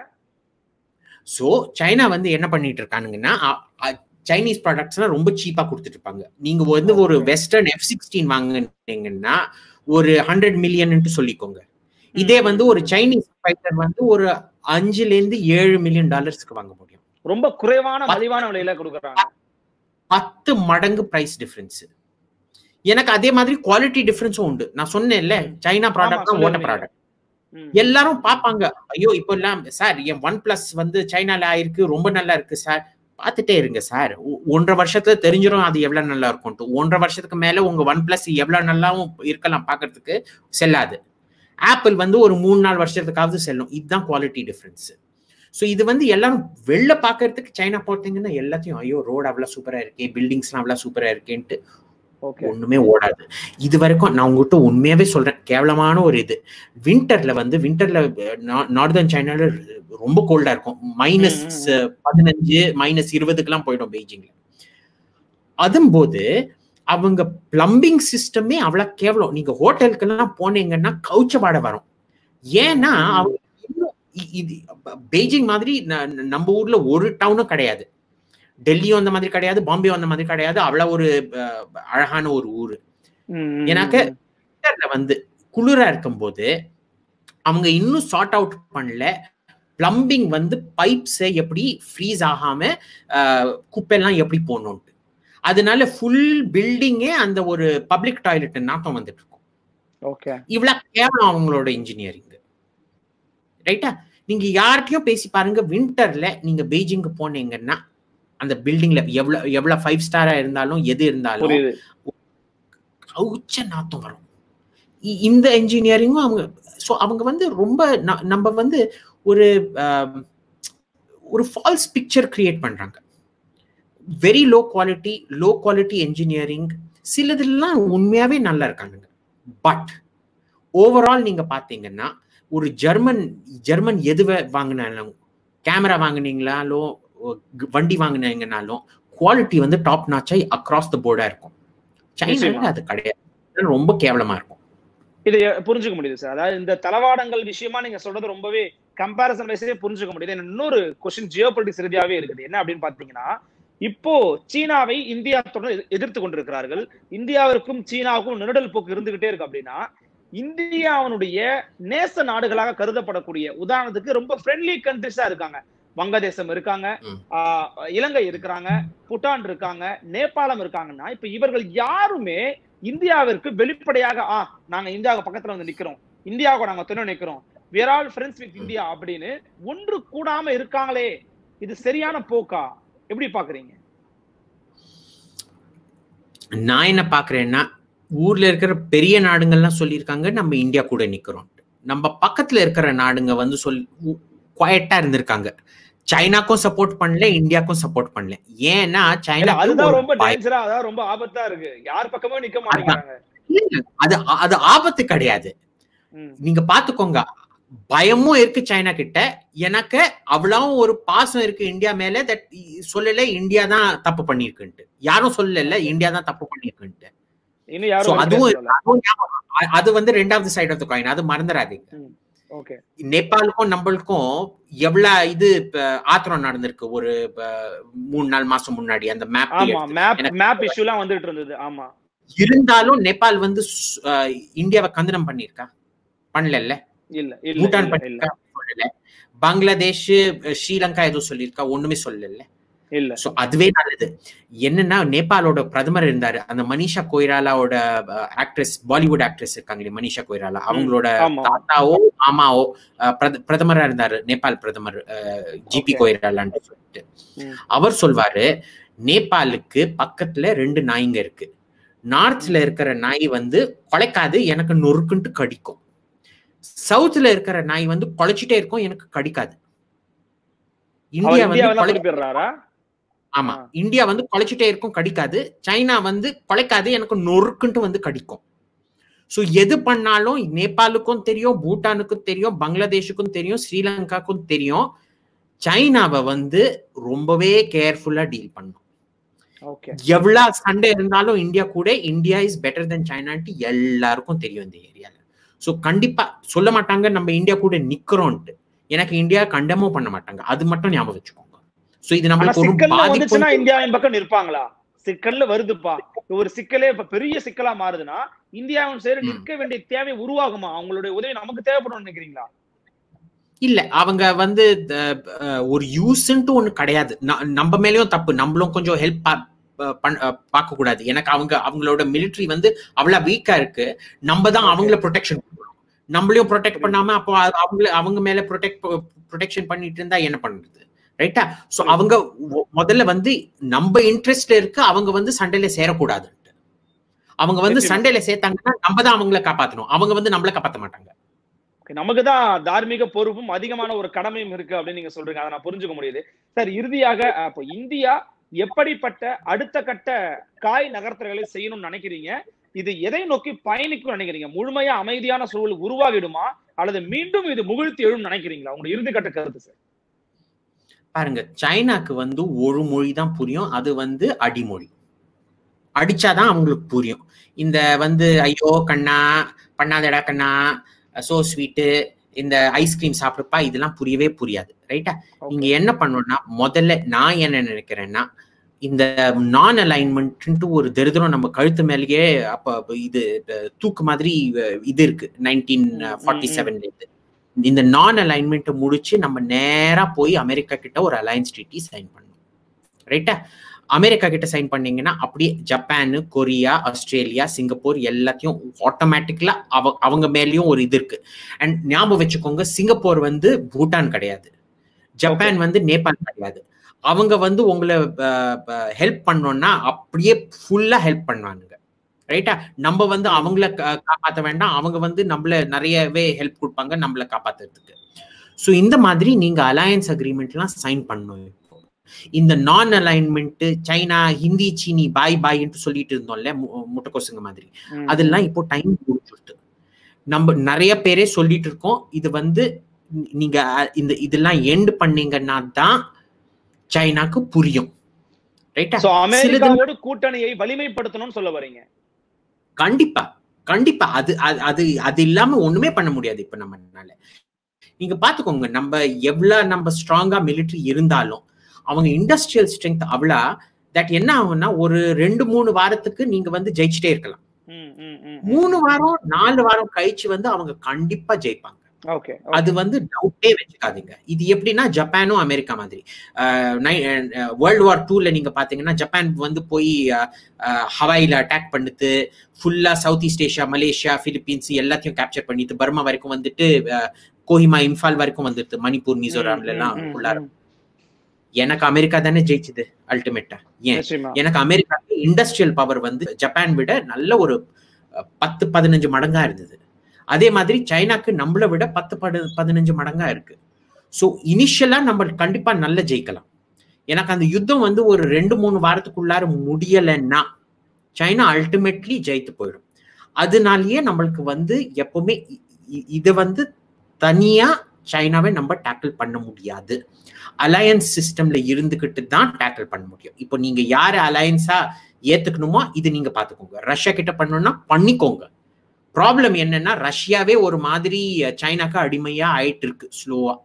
சோ சைனா வந்து என்ன பண்ணிட்டு இருக்கானுங்கன்னா அ- அ- சைனீஸ் ப்ராடக்ட்ஸ் ரொம்ப சீப்பா கொடுத்துட்டு இருப்பாங்க நீங்க வந்து ஒரு Okay. வெஸ்டர்ன் எஃப் சிக்ஸ்டீன் வாங்குனீங்கன்னா ஒரு ஹண்ட்ரட் மில்லியன் சொல்லிக்கோங்க இதே வந்து ஒரு சைனீஸ் ஃபைட்டர் வந்து ஒரு அஞ்சுல இருந்து ஏழு மில்லியன் டாலர்ஸ்க்கு வாங்க முடியும் ரொம்ப குறைவான மலிவான விலையில கொடுக்குறாங்க பத்து மடங்கு பிரைஸ் டிஃபரன்ஸ் எனக்கு அதே மாதிரி குவாலிட்டி டிஃபரன்ஸும் உண்டு நான் சொன்னேன்ல சைனா ப்ராடக்ட் தான் ஓட்ட சொல்லிருந்தீங்க. ப்ராடக்ட் ம். எல்லாரும் பார்ப்பாங்க ஐயோ இப்போ எல்லாம் சார் என் ஒன் பிளஸ் வந்து சைனால ஆயிருக்கு ரொம்ப நல்லா இருக்கு சார் பார்த்துட்டே இருங்க சார் ஒ- ஒன்றரை வருஷத்துல தெரிஞ்சிடும் அது எவ்வளவு நல்லா இருக்கும்ட்டு ஒன்றரை வருஷத்துக்கு மேல உங்க ஒன் பிளஸ் எவ்வளவு நல்லாவும் இருக்கலாம் பார்க்கிறதுக்கு செல்லாது ஆப்பிள் வந்து ஒரு மூணு நாலு வருஷத்துக்காவது செல்லும் இதுதான் குவாலிட்டி டிஃபரன்ஸ் ஸோ இது வந்து எல்லாரும் வெளில பார்க்கறதுக்கு சைனா போட்டீங்கன்னா எல்லாத்தையும் ஐயோ ரோடு அவ்வளோ சூப்பரா இருக்கே பில்டிங்ஸ்லாம் அவ்வளோ சூப்பரா இருக்கேன்ட்டு ஓகே ஒண்ணுமே ஓடாது இது வரைக்கும் நான் உங்ககிட்ட உண்மையாவே சொல்றேன் கேவலமான ஒரு இது வின்டர்ல வந்து வின்டர்ல நார்தர்ன் சைனால ரொம்ப கோல்டா இருக்கும் மைனஸ் ம், பதினஞ்சு மைனஸ் இருபதுக்கெல்லாம் போயிடும் பெய்ஜிங்ல அதும்போது அவங்க பிளம்பிங் சிஸ்டமே அவ்வளவு கேவலம் நீங்க ஹோட்டலுக்கெல்லாம் போனீங்கன்னா கவுச்சபாட வரும் ஏன்னா அவங்க இன்னும் இ- இது பெய்ஜிங் மாதிரி ந- ந- நம்ம ஊர்ல ஒரு டவுனும் கிடையாது டெல்லியும் அந்த மாதிரி கிடையாது பாம்பேயும் அந்த மாதிரி கிடையாது அவ்வளவு ஒரு அஹ், அழகான ஒரு ஊரு ம், எனக்கு winterல வந்து குளிரா இருக்கும்போது அவங்க இன்னும் சார்ட் அவுட் பண்ணல பிளம்பிங் வந்து பைப்ஸை எப்படி ஃப்ரீஸ் ஆகாம அஹ், குப்பையெல்லாம் எப்படி போடணும்ட்டு அதனால ஃபுல் பில்டிங்கே அந்த ஒரு பப்ளிக் டாய்லெட் நாத்தம் வந்துட்டு இருக்கும் ஓகே இவ்வளவு கேவலம் அவங்களோட இன்ஜினியரிங் ரைட்டா நீங்க யார்கிட்டயும் பேசி பாருங்க வின்டர்ல நீங்க பெய்ஜிங்க்கு போனீங்கன்னா அந்த பில்டிங்ல எவ்வளவு எவ்வளவு ஃபைவ் ஸ்டாரா இருந்தாலும் எது இருந்தாலும் புரியுது கவுச்ச நாத்தம் வரும் இ- இந்த இன்ஜினியரிங்கும் அவங்க ஸோ அவங்க வந்து ரொம்ப ந- நம்ம வந்து ஒரு ஆம், ஒரு ஃபால்ஸ் பிக்சர் கிரியேட் பண்றாங்க very low quality low quality engineering சிலதெல்லாம் உண்மையாவே நல்லா இருக்காங்க பட் ஓவரால் நீங்க பாத்தீங்கன்னா ஒரு ஜெர்மன் ஜெர்மன் எது வே- வாங்கினாலும் கேமரா வாங்குனீங்களாலோ க- வண்டி வாங்குனீங்கனாலும் குவாலிட்டி வந்து டாப் நாச்சாய் அக்ராஸ் த போர்டா இருக்கும் சைனால நிச்சயமா. அது கிடையாது அது ரொம்ப கேவலமா இருக்கும் இதை புரிஞ்சுக்க முடியுது சார் அதாவது இந்த தளவாடங்கள் விஷயமா நீங்க சொல்றது ரொம்பவே கம்பேரிசன் வைஸே புரிஞ்சுக்க முடியுது எனக்கு இன்னொரு கொஸ்டின் ஜியோ பொலிட்டிக்ஸ் ரீதியாவே இருக்குது என்ன அப்படின்னு பாத்தீங்கன்னா இப்போ சீனாவை இந்தியா தொடர்ந்து எதிர்- எதிர்த்து கொண்டிருக்கிறார்கள் இந்தியாவிற்கும் சீனாவுக்கும் நெருடல் போக்கு இருந்துகிட்டே இருக்கு அப்படின்னா இந்தியாவினுடைய நேச நாடுகளாக கருதப்படக்கூடிய உதாரணத்துக்கு ரொம்ப ஃப்ரெண்ட்லி கண்ட்ரிஸா இருக்காங்க வங்கதேசம் இருக்காங்க ம். ஆஹ் இலங்கை இருக்கிறாங்க பூட்டான் இருக்காங்க நேபாளம் இருக்காங்கன்னா இப்ப இவர்கள் யாருமே இந்தியாவிற்கு வெளிப்படையாக ஆ நாங்க இந்தியாவுக்கு பக்கத்துல வந்து நிக்கிறோம் இந்தியாவுக்கு நாங்க துணை நிக்கிறோம் we are all friends with India அப்படின்னு ஒன்று கூடாம இருக்காங்களே இது சரியான போக்கா எப்படி பாக்குறீங்க நான் என்ன பாக்குறேன்னா ஊர்ல இருக்கிற பெரிய நாடுங்கள்லாம் சொல்லியிருக்காங்க நம்ம இந்தியா கூட நிக்கிறோம் நம்ம பக்கத்துல இருக்கிற நாடுங்க வந்து சொல் குவாய்ட்டா இருந்திருக்காங்க சைனாக்கும் சப்போர்ட் பண்ணல இந்தியாக்கும் சப்போர்ட் பண்ணல ஏன்னா இல்ல, சைனா அதுதான் ரொம்ப டேஞ்சரா அதான் ரொம்ப ஆபத்தா இருக்கு யார் பக்கமும் நிக்க மாட்டேங்கிறாங்க அது அது ஆபத்து கிடையாது ம், நீங்க பாத்துக்கோங்க பயமும் இருக்கு சைனா கிட்ட எனக்கு அவ்வளவும் ஒரு பாசம் இருக்கு இந்தியா மேல தட் சொல்லல இந்தியா தான் தப்பு பண்ணிருக்குன்ட்டு யாரும் சொல்லல இந்தியா தான் தப்பு பண்ணிருக்குன்ட்டு இன்னும் So, யாரும் அதுவும் அதுவும் அதுவும் ஞாபகம். அ- அது வந்து ரெண்டாவது சைடு ஆஃப் த காயின் அது மறந்துடாதீங்க ஓகே நேபாளுக்கும் நம்மளுக்கும் எவ்வளவு இது இப்ப ஆத்திரம் நடந்திருக்கு ஒரு இப்ப மூணு நாலு மாசம் முன்னாடி அந்த மேப் ஆமா மேப் எனக்கு மேப் இஷ்யூ எல்லாம் வந்துட்டு இருந்தது ஆமா இருந்தாலும் நேபாள் வந்து சு- அஹ் இந்தியாவை கந்தனம் பண்ணிருக்கா பண்ணல இல்ல இல்ல பூட்டான் இல்ல, இல்ல பண்ணிருக்கா சொல்லல பங்களாதேஷ் அஹ் ஸ்ரீலங்கா எதுவும் சொல்லியிருக்கா ஒண்ணுமே சொல்லல இல்ல சோ அதுவே நல்லது என்னன்னா நேபாளோட பிரதமர் இருந்தாரு அந்த மனிஷா கொய்ராலாவோட ஆக்ட்ரஸ் பாலிவுட் ஆக்ட்ரஸ் இருக்காங்களே மனிஷா கொய்ராலா அவங்களோட ஆமா தாத்தாவோ மாமாவோ அஹ், பிரத- பிரதமரா இருந்தாரு நேபாள் பிரதமர் ஜிபி Okay. கொய்ராலான்னு சொல்லிட்டு ம். அவர் சொல்வாரு நேபாளுக்கு பக்கத்துல ரெண்டு நாய்ங்க இருக்கு நார்த்ல இருக்கிற நாய் வந்து குலைக்காது எனக்கு நொறுக்குன்ட்டு கடிக்கும் சவுத்ல இருக்கிற நாய் வந்து குலைச்சிட்டே இருக்கும் எனக்கு கடிக்காது அவர் இந்தியா வந்து இந்தியாவை தான் கொலை- குறிப்பிடுறாரா ஆமா ஆ. இந்தியா வந்து குலைச்சிட்டே இருக்கும் கடிக்காது சைனா வந்து குலைக்காது எனக்கு நொறுக்குன்ட்டு வந்து கடிக்கும் சோ எது பண்ணாலும் நேபாளுக்கும் தெரியும் பூட்டானுக்கும் தெரியும் பங்களாதேஷுக்கும் தெரியும் ஸ்ரீலங்காக்கும் தெரியும் சைனாவை வந்து ரொம்பவே கேர்ஃபுல்லா டீல் பண்ணும் ஓகே எவ்வளவு சண்டை இருந்தாலும் இந்தியா கூட இந்தியா இஸ் பெட்டர் தென் சைனான்ட்டு எல்லாருக்கும் தெரியும் இந்த ஏரியால சோ கண்டிப்பா சொல்ல மாட்டாங்க நம்ம இந்தியா கூட நிக்கிறோம்ட்டு எனக்கு இந்தியா கண்டமும் பண்ண மாட்டாங்க அது மட்டும் ஞாபகம் வச்சுக்கோங்க சோ இது ஆனா நம்மளுக்கு ஒரு சிக்கல்ல வந்துச்சுன்னா பாதிப்பு இந்தியாவின் பக்கம் நிற்பாங்களா சிக்கல்ல வருதுப்பா ஒரு சிக்கலே இப்ப பெரிய சிக்கலா மாறுதுன்னா இந்தியாவின் சைடு ம். நிற்க வேண்டிய தேவை உருவாகுமா அவங்களுடைய உதவி நமக்கு தேவைப்படும் நினைக்கிறீங்களா இல்ல அவங்க வந்து த- அஹ், ஒரு யூஸ்ன்ட்டு ஒண்ணு கிடையாது ந- நம்ம மேலயும் தப்பு நம்மளும் கொஞ்சம் ஹெல்ப் பார்க்க கூடாது எனக்கு அவங்க அவங்களோட மிலிட்டரி வந்து அவ்வளவு வீக்கா இருக்கு நம்ம தான் Okay. அவங்கள ப்ரொடெக்ஷன் பண்ணணும் நம்மளையும் ப்ரொடெக்ட் பண்ணாம அப்போ அது அவங்கள அவங்க மேல ப்ரொடெக்ட் ப்ரொடெக்ஷன் பண்ணிட்டு இருந்தா என்ன பண்றது ரைட்டா சோ புரியுது. அவங்க ஒ- முதல்ல வந்து நம்ம இன்ட்ரெஸ்ட்ல இருக்கு அவங்க வந்து சண்டையில சேரக்கூடாதுன்ட்டு அவங்க வந்து நிச்சயமா. சண்டையில சேர்த்தாங்கன்னா நம்ம தான் அவங்கள காப்பாத்தணும் அவங்க வந்து நம்மள காப்பாத்த மாட்டாங்க Okay, நமக்கு தான் தார்மீக பொறுப்பும் அதிகமான ஒரு கடமையும் இருக்கு அப்படின்னு நீங்க சொல்றீங்க அதை நான் புரிஞ்சுக்க முடியுது சார் இறுதியாக அஹ், அப்போ இந்தியா எப்படிப்பட்ட அடுத்த கட்ட காய் நகர்த்தல்களை செய்யணும்னு நினைக்கிறீங்க இது எதை நோக்கி பயணிக்கும் நினைக்கிறீங்க முழுமையா அமைதியான சூழல் உருவாகிடுமா அல்லது மீண்டும் இது முகிழ்த்து எழும் நினைக்கிறீங்களா உங்க இறுதி கட்ட கருத்து சார் பாருங்க சைனாக்கு வந்து ஒரு மொழி தான் புரியும் அது வந்து அடிமொழி அடிச்சாதான் அவங்களுக்கு புரியும் இந்த வந்து ஐயோ கண்ணா பண்ணாதடா கண்ணா சோ ஸ்வீட்டு இந்த ஐஸ்கிரீம் சாப்பிடுப்பா இதெல்லாம் புரியவே புரியாது ரைட்டா நீங்க என்ன பண்ணணும்னா முதல்ல நான் என்ன நினைக்கிறேன்னா இந்த நான் அலைன்மெண்ட் ஒரு தரித்திரம் நம்ம கழுத்து மேலேயே அப்ப இது தூக்கு மாதிரி இது இருக்கு நைன்டீன் ஃபார்ட்டி செவன்ல இருந்து இந்த நான் அலைன்மெண்ட் முடிச்சு நம்ம நேரா போய் அமெரிக்கா கிட்ட ஒரு அலைன்ஸ் ட்ரீட்டி சைன் பண்ணணும் ரைட்டா அமெரிக்கா கிட்ட சைன் பண்ணீங்கன்னா அப்படியே ஜப்பான் கொரியா ஆஸ்திரேலியா சிங்கப்பூர் எல்லாத்தையும் ஆட்டோமேட்டிக்கலா அவ அவங்க மேலேயும் ஒரு இது இருக்கு அண்ட் ஞாபகம் வச்சுக்கோங்க சிங்கப்பூர் வந்து பூட்டான் கிடையாது ஜப்பான் வந்து நேபாள் கிடையாது அவங்க வந்து உங்களை ஹெல்ப் பண்ணோம்னா அப்படியே ஃபுல்லா ஹெல்ப் பண்ணுவானுங்க ரைட்டா நம்ம வந்து அவங்கள காப்பாற்ற வேண்டாம் அவங்க வந்து நம்மள நிறையவே ஹெல்ப் கொடுப்பாங்க நம்மள காப்பாத்துறதுக்கு ஸோ இந்த மாதிரி நீங்க அலையன்ஸ் அக்ரிமெண்ட்லாம் சைன் பண்ணணும் இப்போ இந்த நான் அலைன்மெண்ட் சைனா ஹிந்தி சீனி பாய் பாய்ன்ட்டு சொல்லிட்டு இருந்தோம்ல முட்டைக்கோசுங்க மாதிரி அதெல்லாம் இப்போ டைம் முடிச்சுட்டு நம்ம நிறைய பேரே சொல்லிட்டு இருக்கோம் இது வந்து நீங்க இந்த இதெல்லாம் எண்ட் பண்ணீங்கன்னா தான் சைனாக்கு புரியும் ரைட்டா சோ அமெரிக்காவோட கூட்டணியை வலிமைப்படுத்தணும்னு சொல்ல வரீங்க கண்டிப்பா கண்டிப்பா அது அது அது இல்லாம ஒண்ணுமே பண்ண முடியாது இப்ப நம்மனால நீங்க பாத்துக்கோங்க நம்ம எவ்வளவு நம்ம ஸ்ட்ராங்கா மிலிட்டரி இருந்தாலும் அவங்க இண்டஸ்ட்ரியல் ஸ்ட்ரென்த் அவ்வளோ தட் என்ன ஆகும்னா ஒரு ரெண்டு மூணு வாரத்துக்கு நீங்க வந்து ஜெயிச்சுட்டே இருக்கலாம் மூணு வாரம் நாலு வாரம் கழிச்சு வந்து அவங்க கண்டிப்பா ஜெயிப்பாங்க அது வந்து டவுட்டே வச்சுக்காதீங்க இது எப்படின்னா ஜப்பானும் அமெரிக்கா மாதிரி வேர்ல்டு வார் டூல நீங்க பாத்தீங்கன்னா ஜப்பான் வந்து போய் ஹவாயில அட்டாக் பண்ணுது ஃபுல்லா south east Asia Malaysia Philippines எல்லாத்தையும் கேப்சர் பண்ணிட்டு பர்மா வரைக்கும் வந்துட்டு கோஹிமா இம்பால் வரைக்கும் வந்துட்டு மணிப்பூர் மிசோராம்ல எல்லாம் உள்ளார எனக்கு அமெரிக்கா தானே ஜெயிச்சுது அல்டிமேட்டா ஏன் எனக்கு அமெரிக்கா இண்டஸ்ட்ரியல் பவர் வந்து ஜப்பான் விட நல்ல ஒரு பத்து பதினஞ்சு மடங்கா இருந்தது அதே மாதிரி சைனாக்கு நம்மளை விட பத்து படு பதினஞ்சு மடங்கா இருக்கு ஸோ இனிஷியலா நம்ம கண்டிப்பா நல்ல ஜெயிக்கலாம் எனக்கு அந்த யுத்தம் வந்து ஒரு ரெண்டு மூணு வாரத்துக்குள்ளார முடியலைன்னா சைனா அல்டிமேட்லி ஜெயித்து போயிடும் அதனாலயே நம்மளுக்கு வந்து எப்பவுமே இதை வந்து தனியா சைனாவை நம்ம டேக்கிள் பண்ண முடியாது அலையன்ஸ் சிஸ்டம்ல இருந்துகிட்டு தான் டேக்கிள் பண்ண முடியும் இப்போ நீங்க யாரு அலையன்ஸா ஏத்துக்கணுமோ இது நீங்க பாத்துக்கோங்க ரஷ்யா கிட்ட பண்ணணும்னா பண்ணிக்கோங்க ப்ராப்ளம் என்னன்னா ரஷ்யாவே ஒரு மாதிரி சைனாக்கு அடிமையா ஆயிட்டு இருக்கு ஸ்லோவா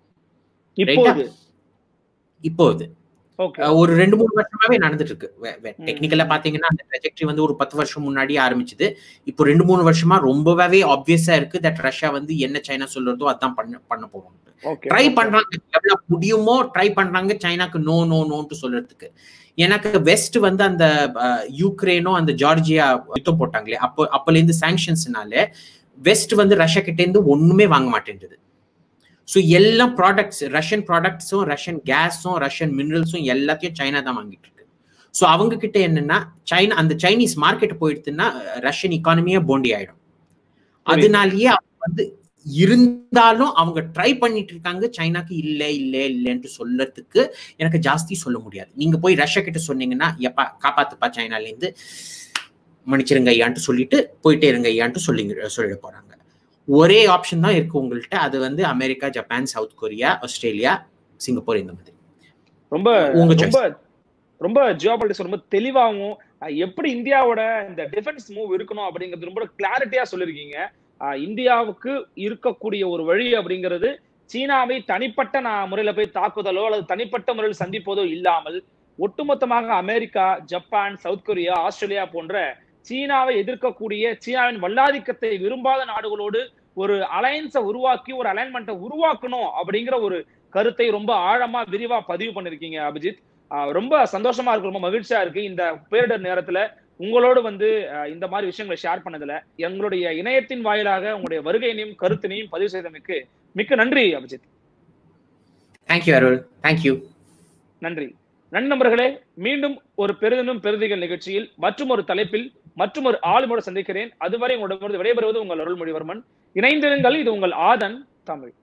இப்போது ஒரு ரெண்டு மூணு வருஷமாவே நடந்துட்டு இருக்கு டெக்னிக்கலா பாத்தீங்கன்னா அந்த ட்ரெஜெக்டரி வந்து ஒரு பத்து வருஷம் முன்னாடி ஆரம்பிச்சது இப்போ ரெண்டு மூணு வருஷமா ரொம்பவே ஆப்வியஸா இருக்கு தட் ரஷ்யா வந்து என்ன சைனா சொல்றதோ அதான் பண்ண பண்ண போவாங்க ட்ரை பண்றாங்க எவ்வளவு முடியுமோ ட்ரை பண்றாங்க சைனாக்கு நோ நோ நோன்ட்டு சொல்றதுக்கு எனக்கு வெஸ்ட் வந்து அந்த யூக்ரைனோ அந்த ஜார்ஜியா யுத்தம் போட்டாங்களே அப்போ அப்பல இருந்து சாங்ஷன்ஸ்னால வெஸ்ட் வந்து ரஷ்யா கிட்ட இருந்து ஒண்ணுமே வாங்க மாட்டேன்றது ஸோ எல்லா ப்ராடக்ட்ஸ் ரஷ்யன் ப்ராடக்ட்ஸும் ரஷ்யன் கேஸும் ரஷ்யன் மினரல்ஸும் எல்லாத்தையும் சைனா தான் வாங்கிட்டு இருக்கு ஸோ அவங்க கிட்ட என்னன்னா சைனா அந்த சைனீஸ் மார்க்கெட் போயிடுச்சுன்னா ரஷ்யன் இக்கானமியே போண்டி ஆயிடும் அதனாலயே அவங்க வந்து இருந்தாலும் அவங்க ட்ரை பண்ணிட்டு இருக்காங்க சைனாக்கு இல்ல இல்ல இல்லைன்ட்டு சொல்லறதுக்கு எனக்கு ஜாஸ்தி சொல்ல முடியாது நீங்க போய் ரஷ்யா கிட்ட சொன்னீங்கன்னா எப்பா காப்பாத்துப்பா சைனால இருந்து மன்னிச்சிருங்க ஐயான்ட்டு சொல்லிட்டு போயிட்டே இருங்க ஐயான்ட்டு சொல்லி சொல்லிட போறாங்க ஒரே ஆப்ஷன் தான் இருக்கு உங்கள்கிட்ட அது வந்து America Japan south Korea Australia Singapore இந்த மாதிரி ரொம்ப ரொம்ப ரொம்ப ஜியோபாலிட்டிக்ஸ் ரொம்ப தெளிவாகவும் எப்படி இந்தியாவோட இந்த டிஃபென்ஸ் மூவ் இருக்கணும் அப்படிங்கிறது ரொம்ப கிளாரிட்டியா சொல்லிருக்கீங்க இந்தியாவுக்கு இருக்கக்கூடிய ஒரு வழி அப்படிங்கிறது சீனாவை தனிப்பட்ட நான் முறையில போய் தாக்குதலோ அல்லது தனிப்பட்ட முறையில் சந்திப்பதோ இல்லாமல் ஒட்டுமொத்தமாக America Japan south Korea Australia போன்ற சீனாவை எதிர்க்கக்கூடிய சீனாவின் வல்லாதிக்கத்தை விரும்பாத நாடுகளோடு ஒரு அலையன்ஸை உருவாக்கி ஒரு அலைன்மெண்ட்டை உருவாக்கணும் அப்படிங்கிற ஒரு கருத்தை ரொம்ப ஆழமா விரிவா பதிவு பண்ணிருக்கீங்க அபிஜித் ரொம்ப சந்தோஷமா இருக்கு ரொம்ப மகிழ்ச்சியா இருக்கு இந்த பேரிடர் நேரத்துல உங்களோடு வந்து இந்த மாதிரி விஷயங்களை ஷேர் பண்ணதுல எங்களுடைய இணையத்தின் வாயிலாக உங்களுடைய வருகையினையும் கருத்தினையும் பதிவு செய்தமைக்கு மிக்க நன்றி அபிஜித் தேங்க்யூ அருள் தேங்க்யூ நன்றி நண்பர்களே மீண்டும் ஒரு பெருதினும் பெருதிகள் நிகழ்ச்சியில் மற்றும் ஒரு தலைப்பில் மற்றும் ஒரு ஆளுமோடு சந்திக்கிறேன் அதுவரை உங்களிடமிருந்து விடைபெறுவது உங்கள் அருள்மொழிவர்மன் இணைந்திருங்கள் இது உங்கள் ஆதன் தமிழ்